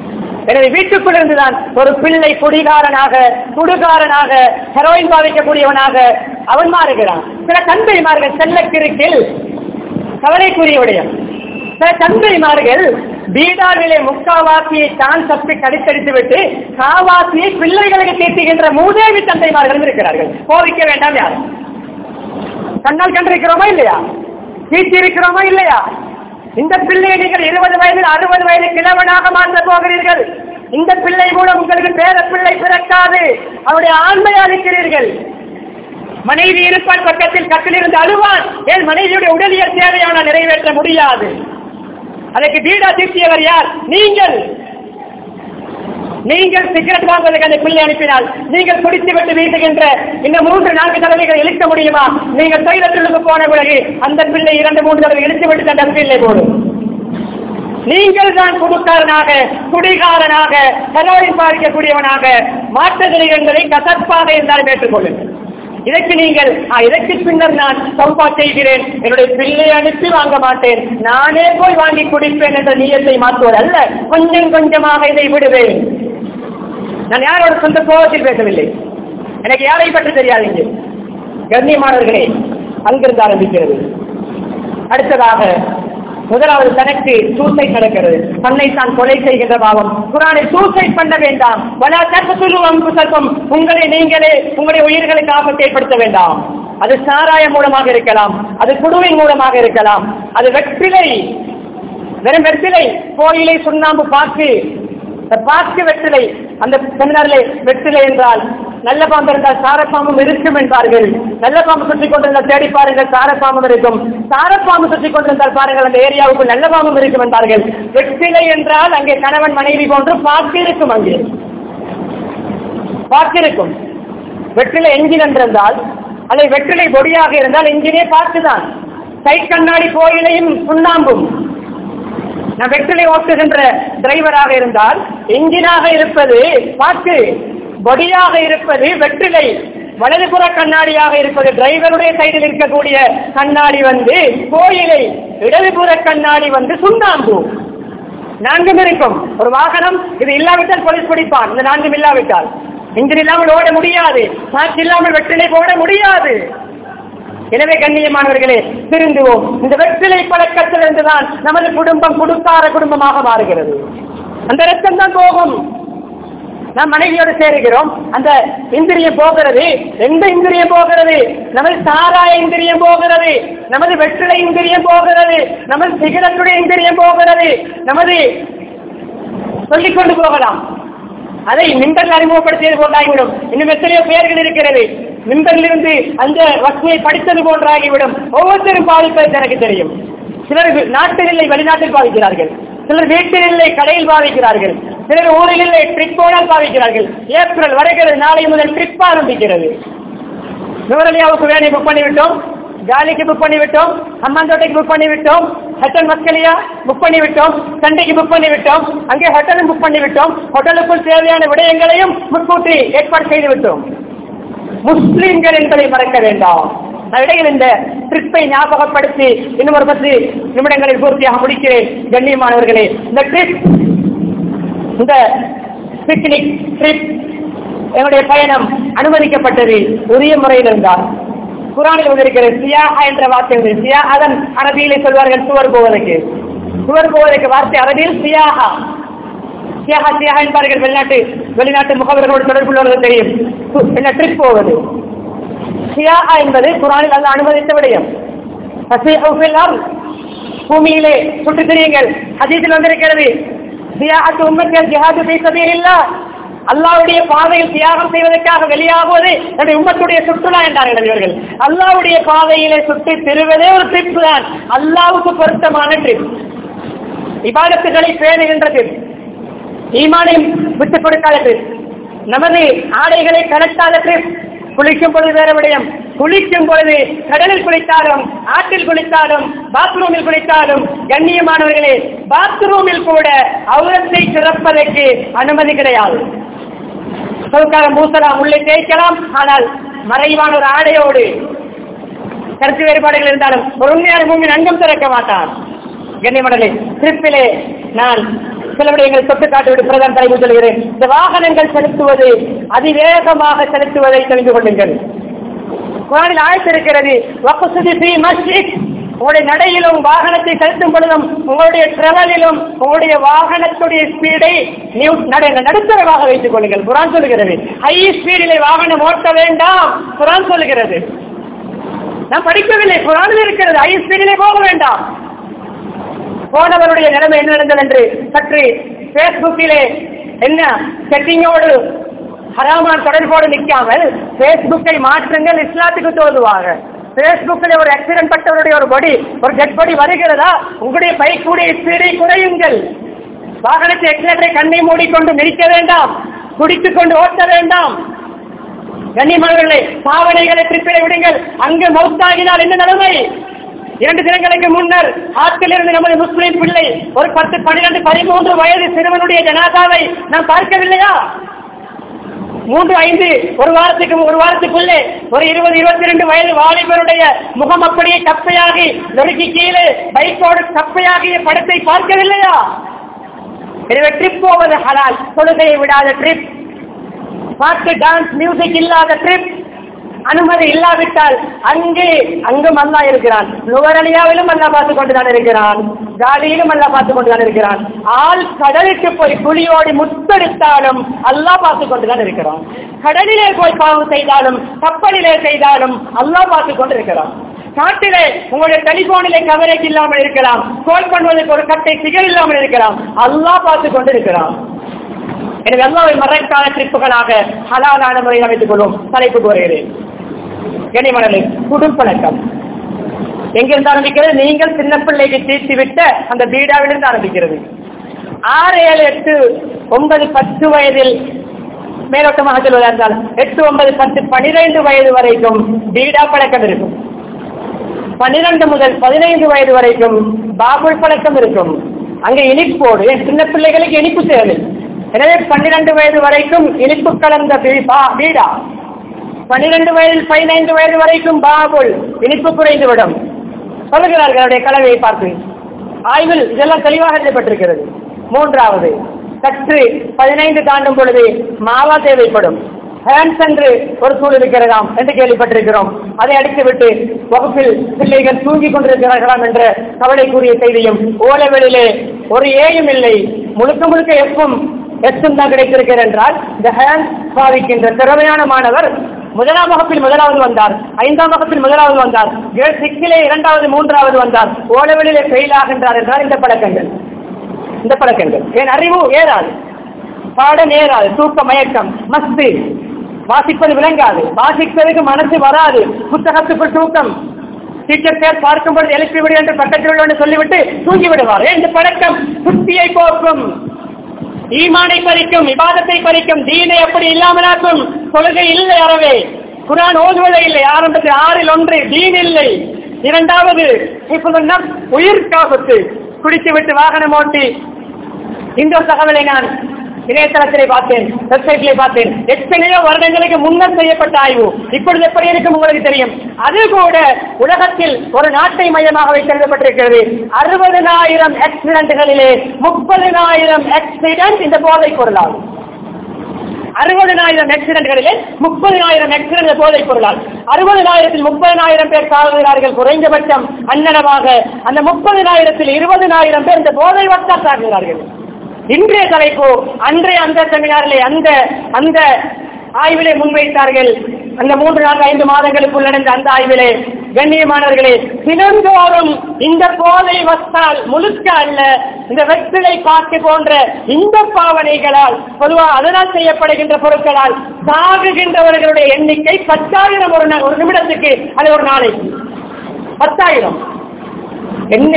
எனவே வீட்டுக்குள் இருந்துதான் ஒரு பிள்ளை குடிகாரனாக குடுகாரனாக ஹெரோயின் பாவிக்கக்கூடியவனாக அவன் மாறுகிறான் சில தந்தைமார்கள் செல்லக்கிருக்கில் கவலைக்குரிய விடயம் சில தந்தைமார்கள் பீடாவிலே முக்காவாசியை தான் தப்பி கடித்தடித்து விட்டு காவாசியை பிள்ளைகளுக்கு தீர்த்துகின்ற மூதேவி தந்தைமார்களும் இருக்கிறார்கள் கோவிக்க வேண்டாம் யாரும் கண்ணால் கண்டிருக்கிறோமா இல்லையா தீர்த்தி இருக்கிறோமா இல்லையா இந்த பிள்ளையை நீங்கள் இருபது வயதில் அறுபது வயது கிழவனாக மாற்ற போகிறீர்கள் இந்த பிள்ளை கூட உங்களுக்கு பேர பிள்ளை பிறக்காது அவருடைய ஆண்மை அளிக்கிறீர்கள் மனைவி இருப்பான் பக்கத்தில் கட்டில் இருந்து அழுவான் ஏன் மனைவியுடைய உடலியல் தேவையை அவனால் நிறைவேற்ற முடியாது அதற்கு பீடா தீர்த்தியவர் யார் நீங்கள் நீங்கள் சிகரெட் வாங்குவதற்கு அந்த பிள்ளை அனுப்பினால் நீங்கள் குடித்து விட்டு வீசுகின்ற இந்த மூன்று நான்கு தடவைகள் இழுக்க முடியுமா நீங்கள் தைலத்திற்கு போன பிறகு அந்த பிள்ளை இரண்டு மூன்று தடவை இழுத்து விட்டு அந்த பிள்ளை போடும் நீங்கள் தான் குடுக்காரனாக குடிகாரனாக ஹெரோயின் பாதிக்கக்கூடியவனாக மாற்றுகிறீர்கள் என்பதை கசப்பாக இருந்தாலும் ஏற்றுக்கொள்ளுங்கள் இதற்கு நீங்கள் "ஆ, இதற்கு பின்னர் நான் சௌபா செய்கிறேன் என்னுடைய பிள்ளை அனுப்பி வாங்க மாட்டேன் நானே போய் வாங்கி குடிப்பேன் என்ற நீயத்தை மாற்றுவது அல்ல கொஞ்சம் கொஞ்சமாக இதை விடுவேன் நான் யாரோட சொந்த கோபத்தில் பேசவில்லை எனக்கு யாரை பற்றி தெரியாது இங்கே கண்ணியமானவர்களே அங்கிருந்து ஆரம்பிக்கிறது அடுத்ததாக முதலாவது தனக்கு சூசைட் நடக்கிறது தன்னை தான் கொலை செய்கின்ற பாவம் குரானை சூசைட் பண்ண வேண்டாம் வலா தற்புரு அம்புசல்பம் உங்களை நீங்களே உங்களுடைய உயிர்களுக்கு ஆபத்தை ஏற்படுத்த வேண்டாம் அது சாராயம் மூலமாக இருக்கலாம் அது குடுவின் மூலமாக இருக்கலாம் அது வெற்றிலை வெறும் வெற்றிலை கோயிலை சுண்ணாம்பு பாக்கு அந்த பாக்கு வெற்றிலை அந்த செமினாரிலே வெற்றிலை என்றால் நல்ல பாம்பு இருந்தால் சாரப்பாம்பும் இருக்கும் என்பார்கள் நல்ல பாம்பு சுற்றி கொண்டிருந்தால் தேடி பாருங்கள் சாரப்பாம்பும் இருக்கும் சாரப்பாம்பு சுற்றி கொண்டிருந்தால் பாருங்கள் அந்த ஏரியாவுக்கு நல்ல பாம்பும் இருக்கும் என்பார்கள் வெற்றிலை என்றால் அங்கே கணவன் மனைவி போன்று பாக்கு இருக்கும் அங்கே பாக்கு இருக்கும் வெற்றிலை எஞ்சின் என்றிருந்தால் அல்லது வெற்றிலை பொடியாக இருந்தால் எஞ்சினே பார்த்துதான் கை கண்ணாடி கோயிலையும் சுண்ணாம்பும் நான் வெற்றிலை ஓட்டுகின்ற டிரைவராக இருந்தால் எஞ்சினாக இருப்பது பாக்கு பொடியாக இருப்பது வெற்றிலை வலதுபுற கண்ணாடியாக இருப்பது டிரைவருடைய சைடில் இருக்கக்கூடிய கண்ணாடி வந்து கோயிலை இடதுபுற கண்ணாடி வந்து சுண்ணாம்பு நான்கும் இருக்கும் ஒரு வாகனம் இது இல்லாவிட்டால் போலீஸ் பிடிப்பான் இந்த நான்கும் இல்லாவிட்டால் இன்ஜின் இல்லாமல் ஓட முடியாது சாட்சி இல்லாமல் வெற்றிலை போட முடியாது எனவே கண்ணியமானவர்களே திருந்துவோம் இந்த வெற்றிலை பழக்கத்தில் இருந்துதான் நமது குடும்பம் குடுக்கார குடும்பமாக மாறுகிறது அந்த ரத்தம் தான் போகும் நாம் மனைவியோடு சேருகிறோம் அந்த இந்திரியம் போகிறது எந்த இந்திரியம் போகிறது நமது சாராய இந்திரியம் போகிறது நமது வெற்றிலை இந்திரியம் போகிறது நமது சிகரத்துடைய இந்திரியம் போகிறது நமது சொல்லிக் கொண்டு போகலாம் அதை மின்பரில் அறிமுகப்படுத்தியது போன்றாகிவிடும் இன்னும் எத்தனையோ பெயர்கள் இருக்கிறது மின்பரிலிருந்து அந்த வசதியை படித்தது போன்றாகிவிடும் ஒவ்வொருத்தரும் பாதிப்பது எனக்கு தெரியும் சிலர் நாட்டில் இல்லை வெளிநாட்டில் பாதிக்கிறார்கள் சிலர் வீட்டில் இல்லை கடையில் பாதிக்கிறார்கள் சிலர் ஊரில் இல்லை ட்ரிப் போனால் பாதிக்கிறார்கள் ஏப்ரல் வருகிறது நாளை முதல் ட்ரிப் ஆரம்பிக்கிறது நுவரலியாவுக்கு வேலை புக் பண்ணிவிட்டோம் காலிக்கு புக் பண்ணிவிட்டோம் அம்மாந்தோட்டைக்கு புக் பண்ணிவிட்டோம் ஹட்டல் மஸ்கலியா புக் பண்ணிவிட்டோம் சண்டைக்கு புக் பண்ணிவிட்டோம் அங்கே ஹோட்டலும் புக் பண்ணிவிட்டோம் ஹோட்டலுக்குள் தேவையான விடயங்களையும் முன்கூட்டி ஏற்பாடு செய்து விட்டோம் முஸ்லிம்கள் என்பதை மறக்க வேண்டாம் நான் இடையில் இந்த ட்ரிப்பை ஞாபகப்படுத்தி இன்னும் ஒரு பத்து நிமிடங்களில் பூர்த்தியாக முடிக்கிறேன் கண்ணியமானவர்களே இந்த ட்ரிப் இந்த பிக்னிக் ட்ரிப் என்னுடைய பயணம் அனுமதிக்கப்பட்டது உரிய முறையில் இருந்தால் குரானில் வந்திருக்கிறது சியாஹா என்ற வார்த்தை வந்து சியா அதன் அரபியிலே சொல்வார்கள் சுவர் போவதற்கு சுவர் போவதற்கு வார்த்தை அரபியில் சியாஹா சியாஹா சியாஹா என்பார்கள் வெளிநாட்டு வெளிநாட்டு முகவர்களோடு தொடர்புள்ளவர்கள் தெரியும் என்ன ட்ரிப் போவது சியாஹா என்பது குரானில் அல்ல அனுமதித்த விடயம் ஃபஸீஹு ஃபில் அர்த். பூமியிலே சுற்றித் திரியுங்கள் ஹதீஸில் வந்திருக்கிறது சியாஹத்து உம்மத்தில் ஜிஹாது ஃபீ சபீலில்லாஹ் அல்லாவுடைய பாதையில் தியாகம் செய்வதற்காக வெளியாகுவது என்னுடைய உம்மத்துடைய சுற்றுலா என்றார்கள் இவர்கள் அல்லாவுடைய பாதையிலே சுற்றி திருவதே ஒரு ட்ரிப் தான் அல்லாவுக்கு பொருத்தமான ட்ரிப் இபாதத்துகளை பேணுகின்ற ட்ரிப் ஈமானையும் விட்டுக் கொடுக்காத ட்ரிப் நமது ஆடைகளை கலட்டாத ட்ரிப் குளிக்கும் பொழுது வேற விடயம் குளிக்கும் பொழுது கடலில் குளித்தாலும் ஆற்றில் குளித்தாலும் பாத்ரூமில் குளித்தாலும் கண்ணியமானவர்களே பாத்ரூமில் கூட அவுரத்தை சிறப்பதற்கு அனுமதி கிடையாது சவுக்காரம் பூசலாம் உள்ளே தேய்க்கலாம் ஆனால் மறைவான ஒரு ஆடையோடு கருத்து வேறுபாடுகள் இருந்தாலும் ஒரு உண்மையான மூமின் அங்கம் திறக்க மாட்டான் கண்ணியமடலை திருப்பிலே நான் சில விடயங்கள் தொட்டு காட்டிவிட்டு பிரதான் தலைமை சொல்கிறேன் இந்த வாகனங்கள் செலுத்துவது அதிவேகமாக செலுத்துவதை தெரிந்து கொள்ளுங்கள் குரானில் ஆயத்திருக்கிறது வக்குசுதி ஃபீ மஸ்ஜித் உங்களுடைய நடையிலும் வாகனத்தை செலுத்தும் பொழுதும் உங்களுடைய டிராவலிலும் உங்களுடைய வாகனத்துடைய ஸ்பீடை நடுத்தரமாக வைத்துக் கொள்ளுங்கள் குரான் சொல்லுகிறது ஹை ஸ்பீடிலே வாகனம் ஓட்ட வேண்டாம் குரான் சொல்லுகிறது நான் படிக்கவில்லை குரானில் இருக்கிறது ஹை ஸ்பீடிலே போக வேண்டாம் போனவருடைய நிலைமை என்ன நடந்தது என்று சற்று பேஸ்புக்கிலே என்ன செட்டிங்கோடு ஹராமான் தொடர்போடு நிற்காமல் பேஸ்புக்கை மாற்றுங்கள் இஸ்லாத்துக்கு தோதுவாங்க பேஸ்புக்கில் ஒரு ஆக்சிடென்ட் பட்டவருடைய ஒரு பொடி ஒரு டெட் பொடி வருகிறதா உங்களுடைய பைக்குடைய ஸ்பீடை குறையுங்கள் வாகனத்தை எக்ஸலேட்டரை கண்ணை மூடிக்கொண்டு மிதிக்க வேண்டாம் குடித்துக் கொண்டு ஓட்ட வேண்டாம் கண்ணியமானவர்களே பாவனைகளை திருப்பிட விடுங்கள் அங்கு மௌத்தாகினால் என்ன நிலைமை இரண்டு தினங்களுக்கு முன்னர் ஆற்றிலிருந்து நமது முஸ்லிம் பிள்ளை ஒரு பத்து பன்னிரண்டு பதிமூன்று வயது சிறுவனுடைய ஜனாதாவை நாம் பார்க்கவில்லையா மூன்று ஐந்து ஒரு வாரத்துக்கு ஒரு வாரத்துக்குள்ளே ஒரு இருபது இருபத்தி ரெண்டு வயது வாலிபருடைய முகம் அப்படியே கப்பையாகி நொறுக்கி கீழே பைக்கோடு கப்பையாகிய படத்தை பார்க்கவில்லையா எனவே ட்ரிப் போவது ஹலால் தொழுகையை விடாத ட்ரிப் பாட்டு டான்ஸ் மியூசிக் இல்லாத ட்ரிப் அனுமதி இல்லாவிட்டால் அங்கே அங்கும் அல்லா இருக்கிறான் நுவரலியாவிலும் அல்லா பார்த்து கொண்டுதான் இருக்கிறான் காலியிலும் அல்லா பார்த்து கொண்டுதான் இருக்கிறான் ஆள் கடலுக்கு போய் குழியோடி முத்தெடுத்தாலும் அல்லா பார்த்து கொண்டுதான் இருக்கிறான் கடலிலே போய் பாவம் செய்தாலும் கப்பலிலே செய்தாலும் அல்லா பார்த்து கொண்டு இருக்கிறான் காட்டிலே உங்களுடைய டெலிபோனிலே கவரேஜ் இல்லாமல் இருக்கலாம் கோல் பண்ணுவதற்கு ஒரு கட்டை சிகர் இல்லாமல் இருக்கலாம் அல்லா பார்த்து கொண்டு இருக்கிறான் எனவே அல்லாவை மறைக்கான ட்ரிப்புகளாக ஹலாலான முறையில் அமைத்துக் கொள்வோம் தலைப்பு கோருகிறேன் கனிமணலை குடும்பழக்கம் எங்கிருந்து ஆரம்பிக்கிறது நீங்கள் சின்ன பிள்ளைக்கு தீர்த்து விட்ட அந்த பீடாவிலிருந்து ஆரம்பிக்கிறது ஆறு ஏழு எட்டு ஒன்பது பத்து வயதில் மேலோட்டமாக சொல்வதா இருந்தால் எட்டு ஒன்பது பத்து பனிரெண்டு வயது வரைக்கும் பீடா பழக்கம் இருக்கும் பன்னிரண்டு முதல் பதினைந்து வயது வரைக்கும் பாபுல் பழக்கம் இருக்கும் அங்கே இனிப்போடு என் சின்ன பிள்ளைகளுக்கு இனிப்பு தேவை எனவே பன்னிரண்டு வயது வரைக்கும் இனிப்பு கலந்த பீடா பன்னிரண்டு வயதில் பதினைந்து வயது வரைக்கும் பாபுல் இனிப்பு குறைந்துவிடும் சொல்லுகிறார்கள் அவருடைய கலவையை பார்த்து ஆய்வில் இதெல்லாம் தெளிவாக எழுதப்பட்டிருக்கிறது மூன்றாவது சற்று பதினைந்து தாண்டும் பொழுது மாவா தேவைப்படும் ஹேண்ட்ஸ் என்று ஒரு சூழ் இருக்கிறதாம் என்று கேள்விப்பட்டிருக்கிறோம் அதை அடித்துவிட்டு வகுப்பில் பிள்ளைகள் தூங்கிக் கொண்டிருக்கிறார்களாம் என்ற கவலைக்குரிய செய்தியும் ஓலவெளியிலே ஒரு ஏயும் இல்லை முழுக்க முழுக்க எப்பும் எஸ்எம் தான் கிடைத்திருக்கிறது என்றால் இந்த ஹேண்ட் பாவிக்கின்ற திறமையான மாணவர் முதலாம் வகுப்பில் முதலாவது வந்தார் ஐந்தாம் வகுப்பில் முதலாவது வந்தார் கிரேட் சிக்ஸிலே இரண்டாவது மூன்றாவது வந்தார் ஓலவெளியிலே ஃபெயில் ஆகின்றார் என்றால் இந்த பழக்கங்கள் இந்த பழக்கங்கள் என் அறிவு ஏறாது பாடம் ஏறாது தூக்க மயக்கம் மஸ்து வாசிப்பது விளங்காது வாசிப்பதற்கு மனசு வராது புத்தகத்துக்குள் தூக்கம் டீச்சர் பேர் பார்க்கும் பொழுது எழுப்பி விடு என்று பக்கத்தில் உள்ளவனை சொல்லிவிட்டு தூங்கி விடுவார் ஏன் இந்த பழக்கம் புத்தியை போக்கும் ஈமானை பறிக்கும் விவாதத்தை பறிக்கும் தீனை அப்படி இல்லாமலாக்கும் தொழுகை இல்லை அறவே குரான் ஓதுவதே இல்லை ஆரம்பத்தில் ஆறில் ஒன்று தீன் இல்லை இரண்டாவது இப்போது உயிர் காபத்து குடித்து விட்டு வாகனம் ஓட்டி இந்த ஒரு தகவலை நான் இணையதளத்திலே பார்த்தேன் வெப்சைட்ல பார்த்தேன் எத்தனையோ வருடங்களுக்கு முன்னர் செய்யப்பட்ட ஆய்வு இப்பொழுது எப்படி இருக்கும் உங்களுக்கு தெரியும் அது கூட உலகத்தில் ஒரு நாட்டை மையமாக வைத்து எழுதப்பட்டிருக்கிறது அறுபதனாயிரம் ஆக்சிடென்ட்களிலே முப்பதனாயிரம் ஆக்சிடென்ட் இந்த போதைப் பொருளாகும் அறுபதனாயிரம் ஆக்சிடென்ட்களிலே முப்பதனாயிரம் ஆக்சிடென்ட் போதைப் பொருளால் அறுபதனாயிரத்தில் முப்பதனாயிரம் பேர் சாகுகிறார்கள் குறைந்தபட்சம் அன்னடமாக அந்த முப்பதனாயிரத்தில் இருபதனாயிரம் பேர் இந்த போதை வட்டால் சாகுகிறார்கள் இன்றைய தலைப்பு அன்றைய அந்த செமினாரிலே அந்த அந்த ஆய்விலே முன்வைத்தார்கள் அந்த மூன்று நான்கு ஐந்து மாதங்களுக்குள் நடந்த அந்த ஆய்விலே கண்ணியமானவர்களே தினந்தோறும் இந்த போதை வத்தால் முழுக்க அல்ல இந்த வெற்றிலை பாக்கு போன்ற இந்த பாவனைகளால் பொதுவாக அதனால் செய்யப்படுகின்ற பொருட்களால் சாகுகின்றவர்களுடைய எண்ணிக்கை பத்தாயிரம் ஒரு நா- ஒரு நிமிடத்துக்கு அது ஒரு நாளைக்கு பத்தாயிரம் என்ன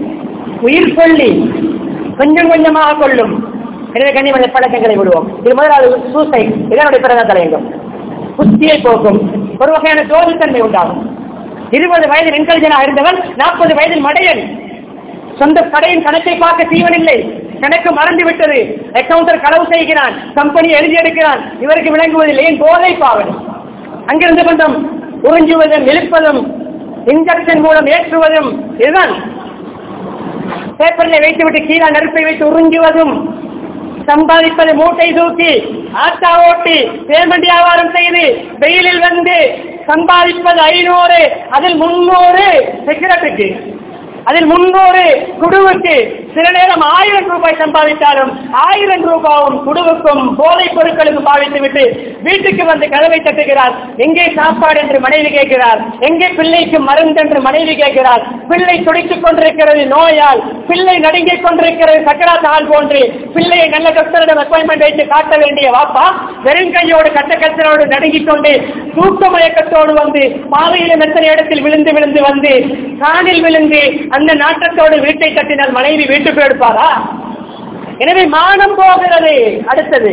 உயிர் கொல்லி கொஞ்சம் கொஞ்சமாக கொள்ளும் எனவே கண்ணியமனை பழக்கங்களை விடுவோம் இது முதலாவது சூசைட் இதனுடைய பிறந்த தலையங்கம் புத்தியை போக்கும் ஒரு வகையான ஜோதித்தன்மை உண்டாகும் இருபது வயதில் இன்டெலிஜென்டாக இருந்தவன் நாற்பது வயதில் மடையன் சொந்த கடையின் கணக்கை பார்க்க தீவனில்லை கணக்கு மறந்து விட்டது அக்கவுண்டர் களவு செய்கிறான் கம்பெனி எழுதி எடுக்கிறான் இவருக்கு விளங்குவதில்லை ஏன் போதை பாவனை அங்கிருந்து கொஞ்சம் உறிஞ்சுவதும் இழுப்பதும் இன்ஜெக்ஷன் மூலம் ஏற்றுவதும் இதுதான் பேப்பரில் வைத்துவிட்டு கீழே நெருப்பை வைத்து உறிஞ்சுவதும் சம்பாதிப்பது மூட்டை தூக்கி ஆட்டா ஓட்டி பேமெண்ட் வியாபாரம் செய்து வெயிலில் வந்து சம்பாதிப்பது ஐநூறு அதில் முன்னூறு சிகரெட்டுக்கு அதில் முன்னூறு குடுவுக்கு சில நேரம் ஆயிரம் ரூபாய் சம்பாதித்தாலும் ஆயிரம் ரூபாயும் குடுவுக்கும் போதைப் பொருட்களுக்கும் பாவித்து விட்டு வீட்டுக்கு வந்து கதவை தட்டுகிறார் எங்கே சாப்பாடு என்று மனைவி கேட்கிறார் எங்கே பிள்ளைக்கு மருந்து என்று மனைவி கேட்கிறார் பிள்ளை துடித்துக் கொண்டிருக்கிறது நோயால் பிள்ளை நடுங்கிக் கொண்டிருக்கிறது சக்கராத் ஆள் போன்று பிள்ளையை நல்ல டாக்டரிடம் அப்பாயின்மெண்ட் வைத்து காட்ட வேண்டிய வாப்பா வெறும் கையோடு கட்ட கத்தரோடு நடுங்கிக் கொண்டு தூக்க மயக்கத்தோடு வந்து பாதையிலும் எத்தனை இடத்தில் விழுந்து விழுந்து வந்து காணில் விழுந்து அந்த நாட்டத்தோடு வீட்டை கட்டினால் மனைவி வீட்டுக்கு எடுப்பாரா எனவே மானம் போகிறது அடுத்தது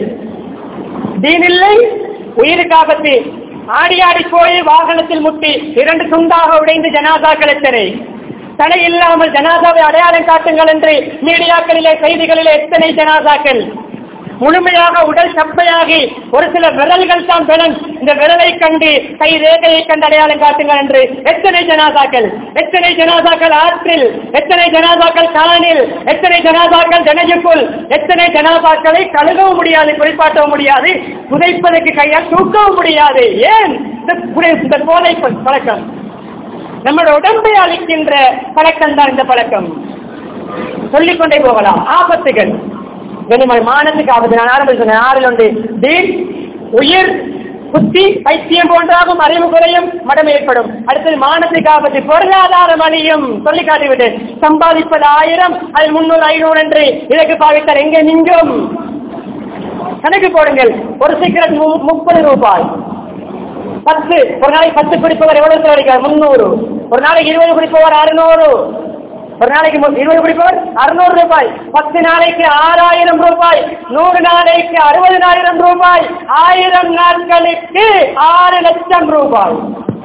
தீனில்லை உயிருக்காபத்து ஆடி ஆடி போய் வாகனத்தில் முட்டி இரண்டு துண்டாக உடைந்து ஜனாதாக்கள் எத்தனை தடை இல்லாமல் ஜனாதாவை அடையாளம் காட்டுங்கள் என்று மீடியாக்களிலே செய்திகளிலே எத்தனை ஜனாதாக்கள் முழுமையாக உடல் சப்பையாகி ஒரு சில விரல்கள் தான் பலன் இந்த விரலை கண்டு கை ரேகையை கண்டு அடையாளம் காட்டுங்கள் என்று எத்தனை ஜனாதாக்கள் எத்தனை ஜனாதாக்கள் ஆற்றில் எத்தனை ஜனாதாக்கள் காணில் எத்தனை ஜனாதாக்கள் ஜனஜுக்குள் எத்தனை ஜனாதாக்களை கழுகவும் முடியாது குறிப்பாட்டவும் முடியாது புதைப்பதற்கு கையால் தூக்கவும் முடியாது ஏன் இந்த புதை- இந்த போதை ப- பழக்கம் நம்முடைய உடம்பை அளிக்கின்ற பழக்கம் தான் இந்த பழக்கம் சொல்லிக்கொண்டே போகலாம் ஆபத்துகள் கனிமன் மானத்துக்கு ஆபத்து நான் ஆரம்பத்தில் சொன்னேன் ஆறில் ஒன்று தீன் உயிர் புத்தி பைத்தியம் போன்றாகும் அறிவு குறையும் மடம் ஏற்படும் அடுத்தது மானத்துக்கு ஆபத்து பொருளாதாரம் அழியும் சொல்லி காட்டிவிட்டேன் சம்பாதிப்பது ஆயிரம் அதில் முன்னூறு ஐநூறு என்று இதற்கு பாவித்தார் எங்கே மிஞ்சும் கணக்கு போடுங்கள் ஒரு சிகரெட் மு- முப்பது ரூபாய் பத்து ஒரு நாளைக்கு பத்து குடிப்பவர் எவ்வளவு செலவழிக்கிறார் முன்னூறு ஒரு நாளைக்கு இருபது குடிப்பவர் அறுநூறு ஒரு நாளைக்கு மு- இருபது குடிப்பவர் அறுநூறு ரூபாய் பத்து நாளைக்கு ஆறாயிரம் ரூபாய் நூறு நாளைக்கு அறுபதனாயிரம் ரூபாய் ஆயிரம் நாட்களுக்கு ஆறு லட்சம் ரூபாய்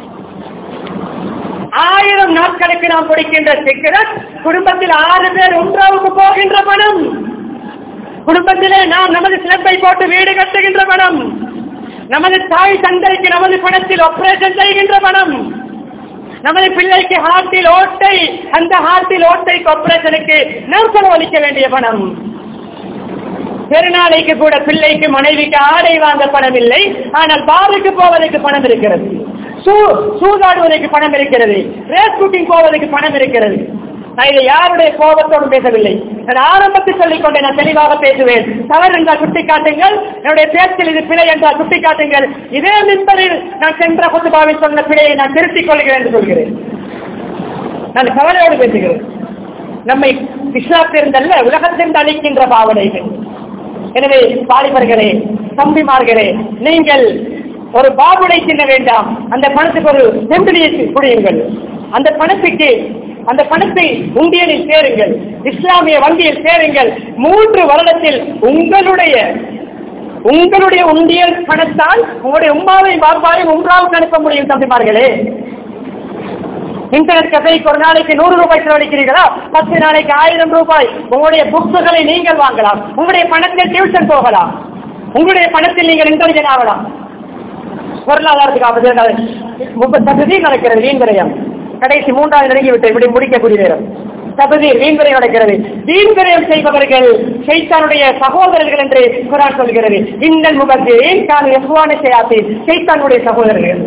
ஆயிரம் நாட்களுக்கு நாம் குடிக்கின்ற சிகரெட் குடும்பத்தில் ஆறு பேர் உண்டாவுக்கு போகின்ற பணம் குடும்பத்திலே நாம் நமது சிலப்பை போட்டு வீடு கட்டுகின்ற பணம் நமது தாய் தந்தைக்கு நமது பணத்தில் ஆபரேஷன் செய்கின்ற பணம் நமது பிள்ளைக்கு ஹார்ட்டில் ஓட்டை அந்த ஹார்ட்டில் ஓட்டைக்கு ஆபரேஷனுக்கு நாம் செலவழிக்க வேண்டிய பணம் பெருநாளைக்கு கூட பிள்ளைக்கு மனைவிக்கு ஆடை வாங்க பணம் இல்லை ஆனால் பாருக்கு போவதற்கு பணம் இருக்கிறது சூ- சூதாடுவதற்கு பணம் இருக்கிறது ரேஸ் குக்கிங் போவதற்கு பணம் இருக்கிறது நான் இதை யாருடைய கோபத்தோடு பேசவில்லை நான் ஆரம்பத்தில் சொல்லிக் கொண்டே நான் தெளிவாக பேசுவேன் தவறு என்றால் சுட்டிக்காட்டுங்கள் என்னுடைய பேச்சில் இது பிழை என்றால் சுட்டிக்காட்டுங்கள் இதே மின்பரில் நான் சென்ற குத்துபாவில் சொன்ன பிழையை நான் திருத்திக் கொள்கிறேன் என்று சொல்கிறேன் நான் கவலையோடு பேசுகிறேன் நம்மை இஸ்லாத்திலிருந்தல்ல உலகத்திலிருந்து அளிக்கின்ற பாவனைகள் எனவே வாலிபர்களே தம்பிமார்களே நீங்கள் ஒரு பாபுடை தின்ன வேண்டாம் அந்த பணத்துக்கு ஒரு செம்பிலியை குடியுங்கள் அந்த பணத்துக்கு அந்த பணத்தை உண்டியலில் சேருங்கள் இஸ்லாமிய வங்கியில் சேருங்கள் மூன்று வருடத்தில் உங்களுடைய உங்களுடைய உண்டியல் பணத்தால் உங்களுடைய உமாவை பாப்பாவை உம்ராவுக்கு அனுப்ப முடியும் தம்பிமார்களே இன்டர்நெட் கஃபேக்கு ஒரு நாளைக்கு நூறு ரூபாய் செலவழிக்கிறீர்களா பத்து நாளைக்கு ஆயிரம் ரூபாய் உங்களுடைய புக்ஸுகளை நீங்கள் வாங்கலாம் உங்களுடைய பணத்தில் டியூஷன் போகலாம் உங்களுடைய பணத்தில் நீங்கள் இன்டெலிஜென்ட் ஆகலாம் பொருளாதாரத்துக்கு முப்பது சதவீதம் நடக்கிறது வீண் விரயம் கடைசி மூன்றாவது நெருங்கி விட்டு இப்படி முடிக்கக்கூடிய நேரம் சபதி வீண் விரயம் நடக்கிறது வீண் விரயம் செய்பவர்கள் சைத்தானுடைய சகோதரர்கள் என்று குரான் சொல்கிறது இன்னல் முகத்தேன் தான் எவ்வாறு செய்யாத்தி சைத்தானுடைய சகோதரர்கள்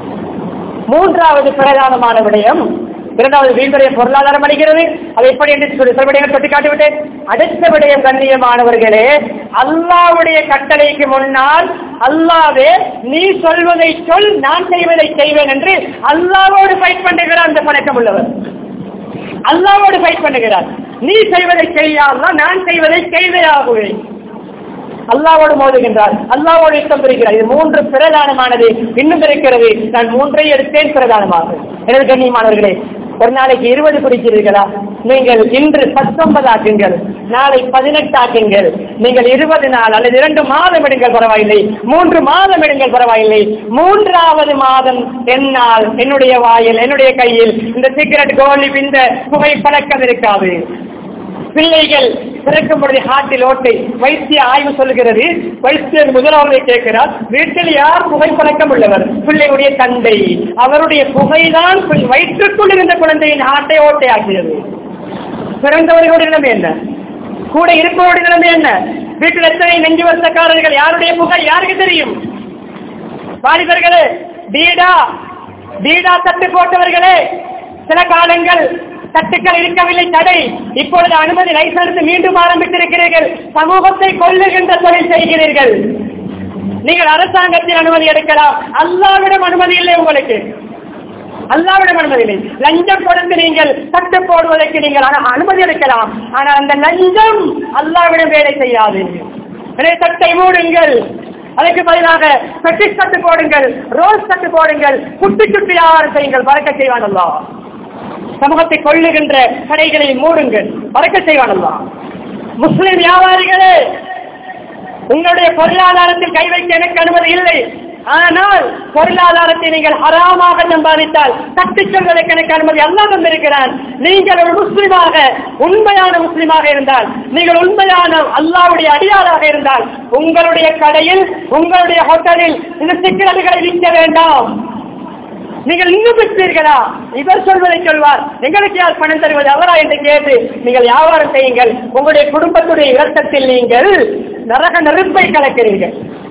மூன்றாவது பிரதானமான விடயம் இரண்டாவது வீண்புடைய பொருளாதாரம் அளிக்கிறது அது எப்படி என்று சொல்லி சில விடயங்கள் சுட்டி காட்டிவிட்டேன் அடுத்த விடயம் கண்ணியமானவர்களே அல்லாவுடைய கட்டளைக்கு முன்னால் அல்லாவே நீ சொல்வதை சொல் நான் செய்வதை செய்வேன் என்று அல்லாவோடு ஃபைட் பண்ணுகிறார் அந்த பழக்கம் உள்ளவர் அல்லாவோடு ஃபைட் பண்ணுகிறார் நீ செய்வதை செய்யாம நான் செய்வதை செய்தே ஆகுவேன் அல்லாவோடு மோதுகின்றார் அல்லாவோடு யுத்தம் புரிகிறார் இது மூன்று பிரதானமானது இன்னும் இருக்கிறது நான் மூன்றை எடுத்தேன் பிரதானமாக எனவே கண்ணியமானவர்களே ஒரு நாளைக்கு இருபது குடிக்கிறீர்களா நீங்கள் இன்று பத்தொன்பது ஆக்குங்கள் நாளை பதினெட்டு ஆக்குங்கள் நீங்கள் இருபது நாள் அல்லது இரண்டு மாதம் எடுங்கள் பரவாயில்லை மூன்று மாதம் எடுங்கள் பரவாயில்லை மூன்றாவது மாதம் என்னால் என்னுடைய வாயில் என்னுடைய கையில் இந்த சிகரெட் கோலி இந்த புகை பழக்கம் இருக்காது பிள்ளைகள் பிறக்கும் பொழுது ஹார்ட்டில் ஓட்டை வைத்திய ஆய்வு சொல்கிறது வைத்தியர் முதலாவதை கேட்கிறார் வீட்டில் யார் புகைப்பழக்கம் உள்ளவர் பிள்ளையுடைய தந்தை அவருடைய புகைதான் வயிற்றுக்குள் இருந்த குழந்தையின் ஹார்ட்டை ஓட்டை ஆக்கியது பிறந்தவர்களுடைய நிலைமை என்ன கூட இருப்பவருடைய நிலைமை என்ன வீட்டில் எத்தனை நெஞ்சு வருஷக்காரர்கள் யாருடைய புகை யாருக்கு தெரியும் வாலிபர்களே டீடா டீடா தட்டு போட்டவர்களே சில காலங்கள் தட்டுக்கள் இருக்கவில்லை தடை இப்பொழுது அனுமதி லைசன்ஸ் மீண்டும் ஆரம்பித்திருக்கிறீர்கள் சமூகத்தை கொள்ளுகின்ற தொழில் செய்கிறீர்கள் நீங்கள் அரசாங்கத்தில் அனுமதி எடுக்கலாம் அல்லாவிடம் அனுமதி இல்லை உங்களுக்கு அல்லாவிடம் அனுமதி இல்லை லஞ்சம் கொடுத்து நீங்கள் தட்டு போடுவதற்கு நீங்கள் அனுமதி எடுக்கலாம் ஆனால் அந்த லஞ்சம் அல்லாவிடம் வேலை செய்யாது எனவே தட்டை மூடுங்கள் அதற்கு பதிலாக பெட்டிஸ் தட்டு போடுங்கள் ரோஸ் தட்டு போடுங்கள் குட்டி குட்டி வியாபாரம் செய்யுங்கள் பறக்க செய்வான் அல்லா சமூகத்தை கொள்ளுகின்ற கடைகளை மூடுங்கள் பறக்க செய்வானல்லா முஸ்லிம் வியாபாரிகளே உங்களுடைய பொருளாதாரத்தில் கை வைக்க எனக்கு அனுமதி இல்லை ஆனால் பொருளாதாரத்தை நீங்கள் ஹராமாக சம்பாதித்தால் தட்டி சொல்வதற்கு எனக்கு அனுமதி அல்லா தந்திருக்கிறான் நீங்கள் ஒரு முஸ்லிமாக உண்மையான முஸ்லிமாக இருந்தால் நீங்கள் உண்மையான அல்லாவுடைய அடியாராக இருந்தால் உங்களுடைய கடையில் உங்களுடைய ஹோட்டலில் இந்த சிக்கல்களை விற்க வேண்டாம் நீங்கள் இன்னும் பெற்றீர்களா இவர் சொல்வதை சொல்வார் எங்களுக்கு யார் பணம் தருவது அவரா என்று கேட்டு நீங்கள் வியாபாரம் செய்யுங்கள் உங்களுடைய குடும்பத்துடைய இரத்தத்தில் நீங்கள் நரக நெருப்பை கலக்கிறீர்கள்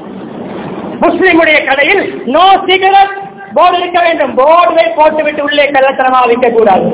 முஸ்லிமுடைய கடையில் நோ சிகரெட் போர்டு இருக்க வேண்டும் போர்டுவை போட்டுவிட்டு உள்ளே கள்ளத்தனமாக விற்கக்கூடாது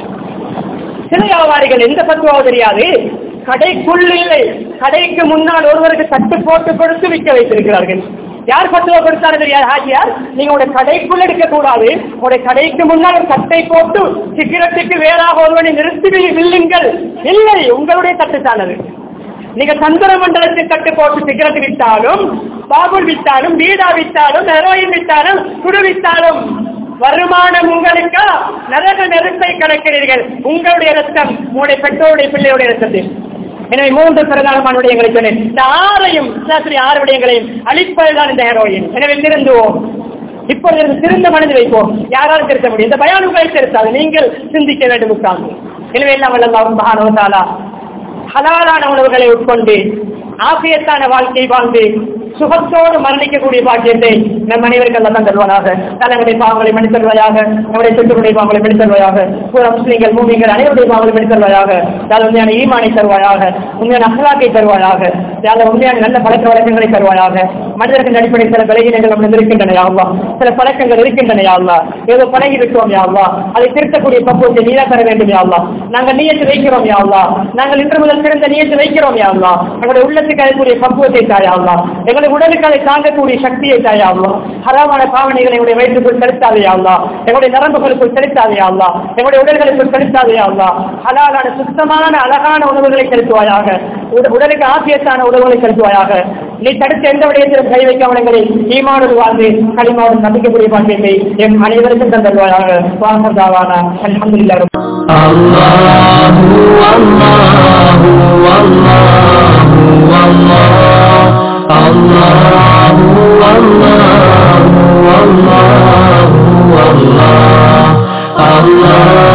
சில வியாபாரிகள் எந்த பத்துவாவோ தெரியாது கடைக்குள் இல்லை கடைக்கு முன்னால் ஒருவருக்கு தட்டு போட்டு கொடுத்து விற்க வைத்திருக்கிறார்கள் யார் பத்துவா கொடுத்தாரு தெரியாது ஹாஜியார் நீங்க உடைய கடைக்குள் எடுக்க கூடாது உடைய கடைக்கு முன்னால் ஒரு தட்டை போட்டு சிகரெட்டுக்கு வேறாக ஒருவனை நிறுத்தி வில்லுங்கள் இல்லை உங்களுடைய தட்டு தானது நீங்க சந்திர மண்டலத்தில் தட்டு போட்டு சிகரெட் விட்டாலும் பாபுல் விட்டாலும் பீடா விட்டாலும் ஹெரோயின் விட்டாலும் குடு விட்டாலும் வருமானம் உங்களுக்கா நரக நெருப்பை கலக்கிறீர்கள் உங்களுடைய ரத்தம் உங்களுடைய பெற்றோருடைய பிள்ளையுடைய ரத்தத்தில் எனவே மூன்று பிரதானமான விடயங்களை சொன்னேன் இந்த ஆறையும் சாஸ்திரி ஆறு விடயங்களையும் அழிப்பதுதான் இந்த ஹெரோயின் எனவே திருந்துவோம் இப்பொழுது இருந்து திருந்த மனது வைப்போம் யாராலும் திருத்த முடியும் இந்த பயானுகளை திருத்தாது நீங்கள் சிந்திக்க வேண்டும் உட்கார்ந்து எனவே எல்லாம் வல்லல்லாஹு மகானவத்தாலா ஹலாலான உணவுகளை உட்கொண்டு ஆசியத்தான வாழ்க்கை வாழ்ந்து சுகத்தோடு மரணிக்கக்கூடிய பாக்கியத்தை நம் அனைவருக்கு எல்லாம் தருவானாக தலைமுறை பாவங்களை மன்னித்தருவாயாக நம்முடைய சுற்றுடைய பாவங்களை மன்னித்தருவாயாக பூர முஸ்லீம்கள் மூமிகள் அனைவருடைய பாவங்களை மன்னித்தருவாயாக யார் உண்மையான ஈமானை தருவாயாக உண்மையான அகலாக்கை தருவாயாக யார் உண்மையான நல்ல பழக்க வழக்கங்களை தருவாயாக மனிதர்கள் அடிப்படை சில விலகினங்கள் நம்ம இருக்கின்றன யாவா சில பழக்கங்கள் இருக்கின்றன யாவா ஏதோ பழகி விட்டோம் யாவா அதை திருத்தக்கூடிய பக்குவத்தை நீதா தர வேண்டும் யாவா நாங்கள் நீயத்து வைக்கிறோம் யாவா நாங்கள் இன்று முதல் சிறந்த நீயத்து வைக்கிறோம் யாவா எங்களுடைய உள்ளத்துக்கு அதற்குரிய பக்குவத்தை தாயாவா எங்களுடைய உடலுக்கு அதை தாங்கக்கூடிய சக்தியை தாயாவா ஹராமான பாவனைகளை எங்களுடைய வயிற்றுக்குள் செலுத்தாதே யாவா எங்களுடைய நரம்புகளுக்குள் செலுத்தாதே யாவா எங்களுடைய உடல்களுக்குள் செலுத்தாதே யாவா ஹலாலான சுத்தமான அழகான உணவுகளை செலுத்துவாயாக உட- உடலுக்கு ஆசியத்தான உணவுகளை செலுத்துவாயாக நீ தடுத்து எந்த விடயத்திலும் கை வைக்காமல் எங்களை ஈமானோடு வாழ்ந்து களிமாவோடு நம்பிக்கக்கூடிய பாக்கியத்தை எம் அனைவருக்கும் தந்தருவாயாக வாசந்தாவான அல்ஹம்துலில்லாஹ் الله والله والله والله الله والله والله والله الله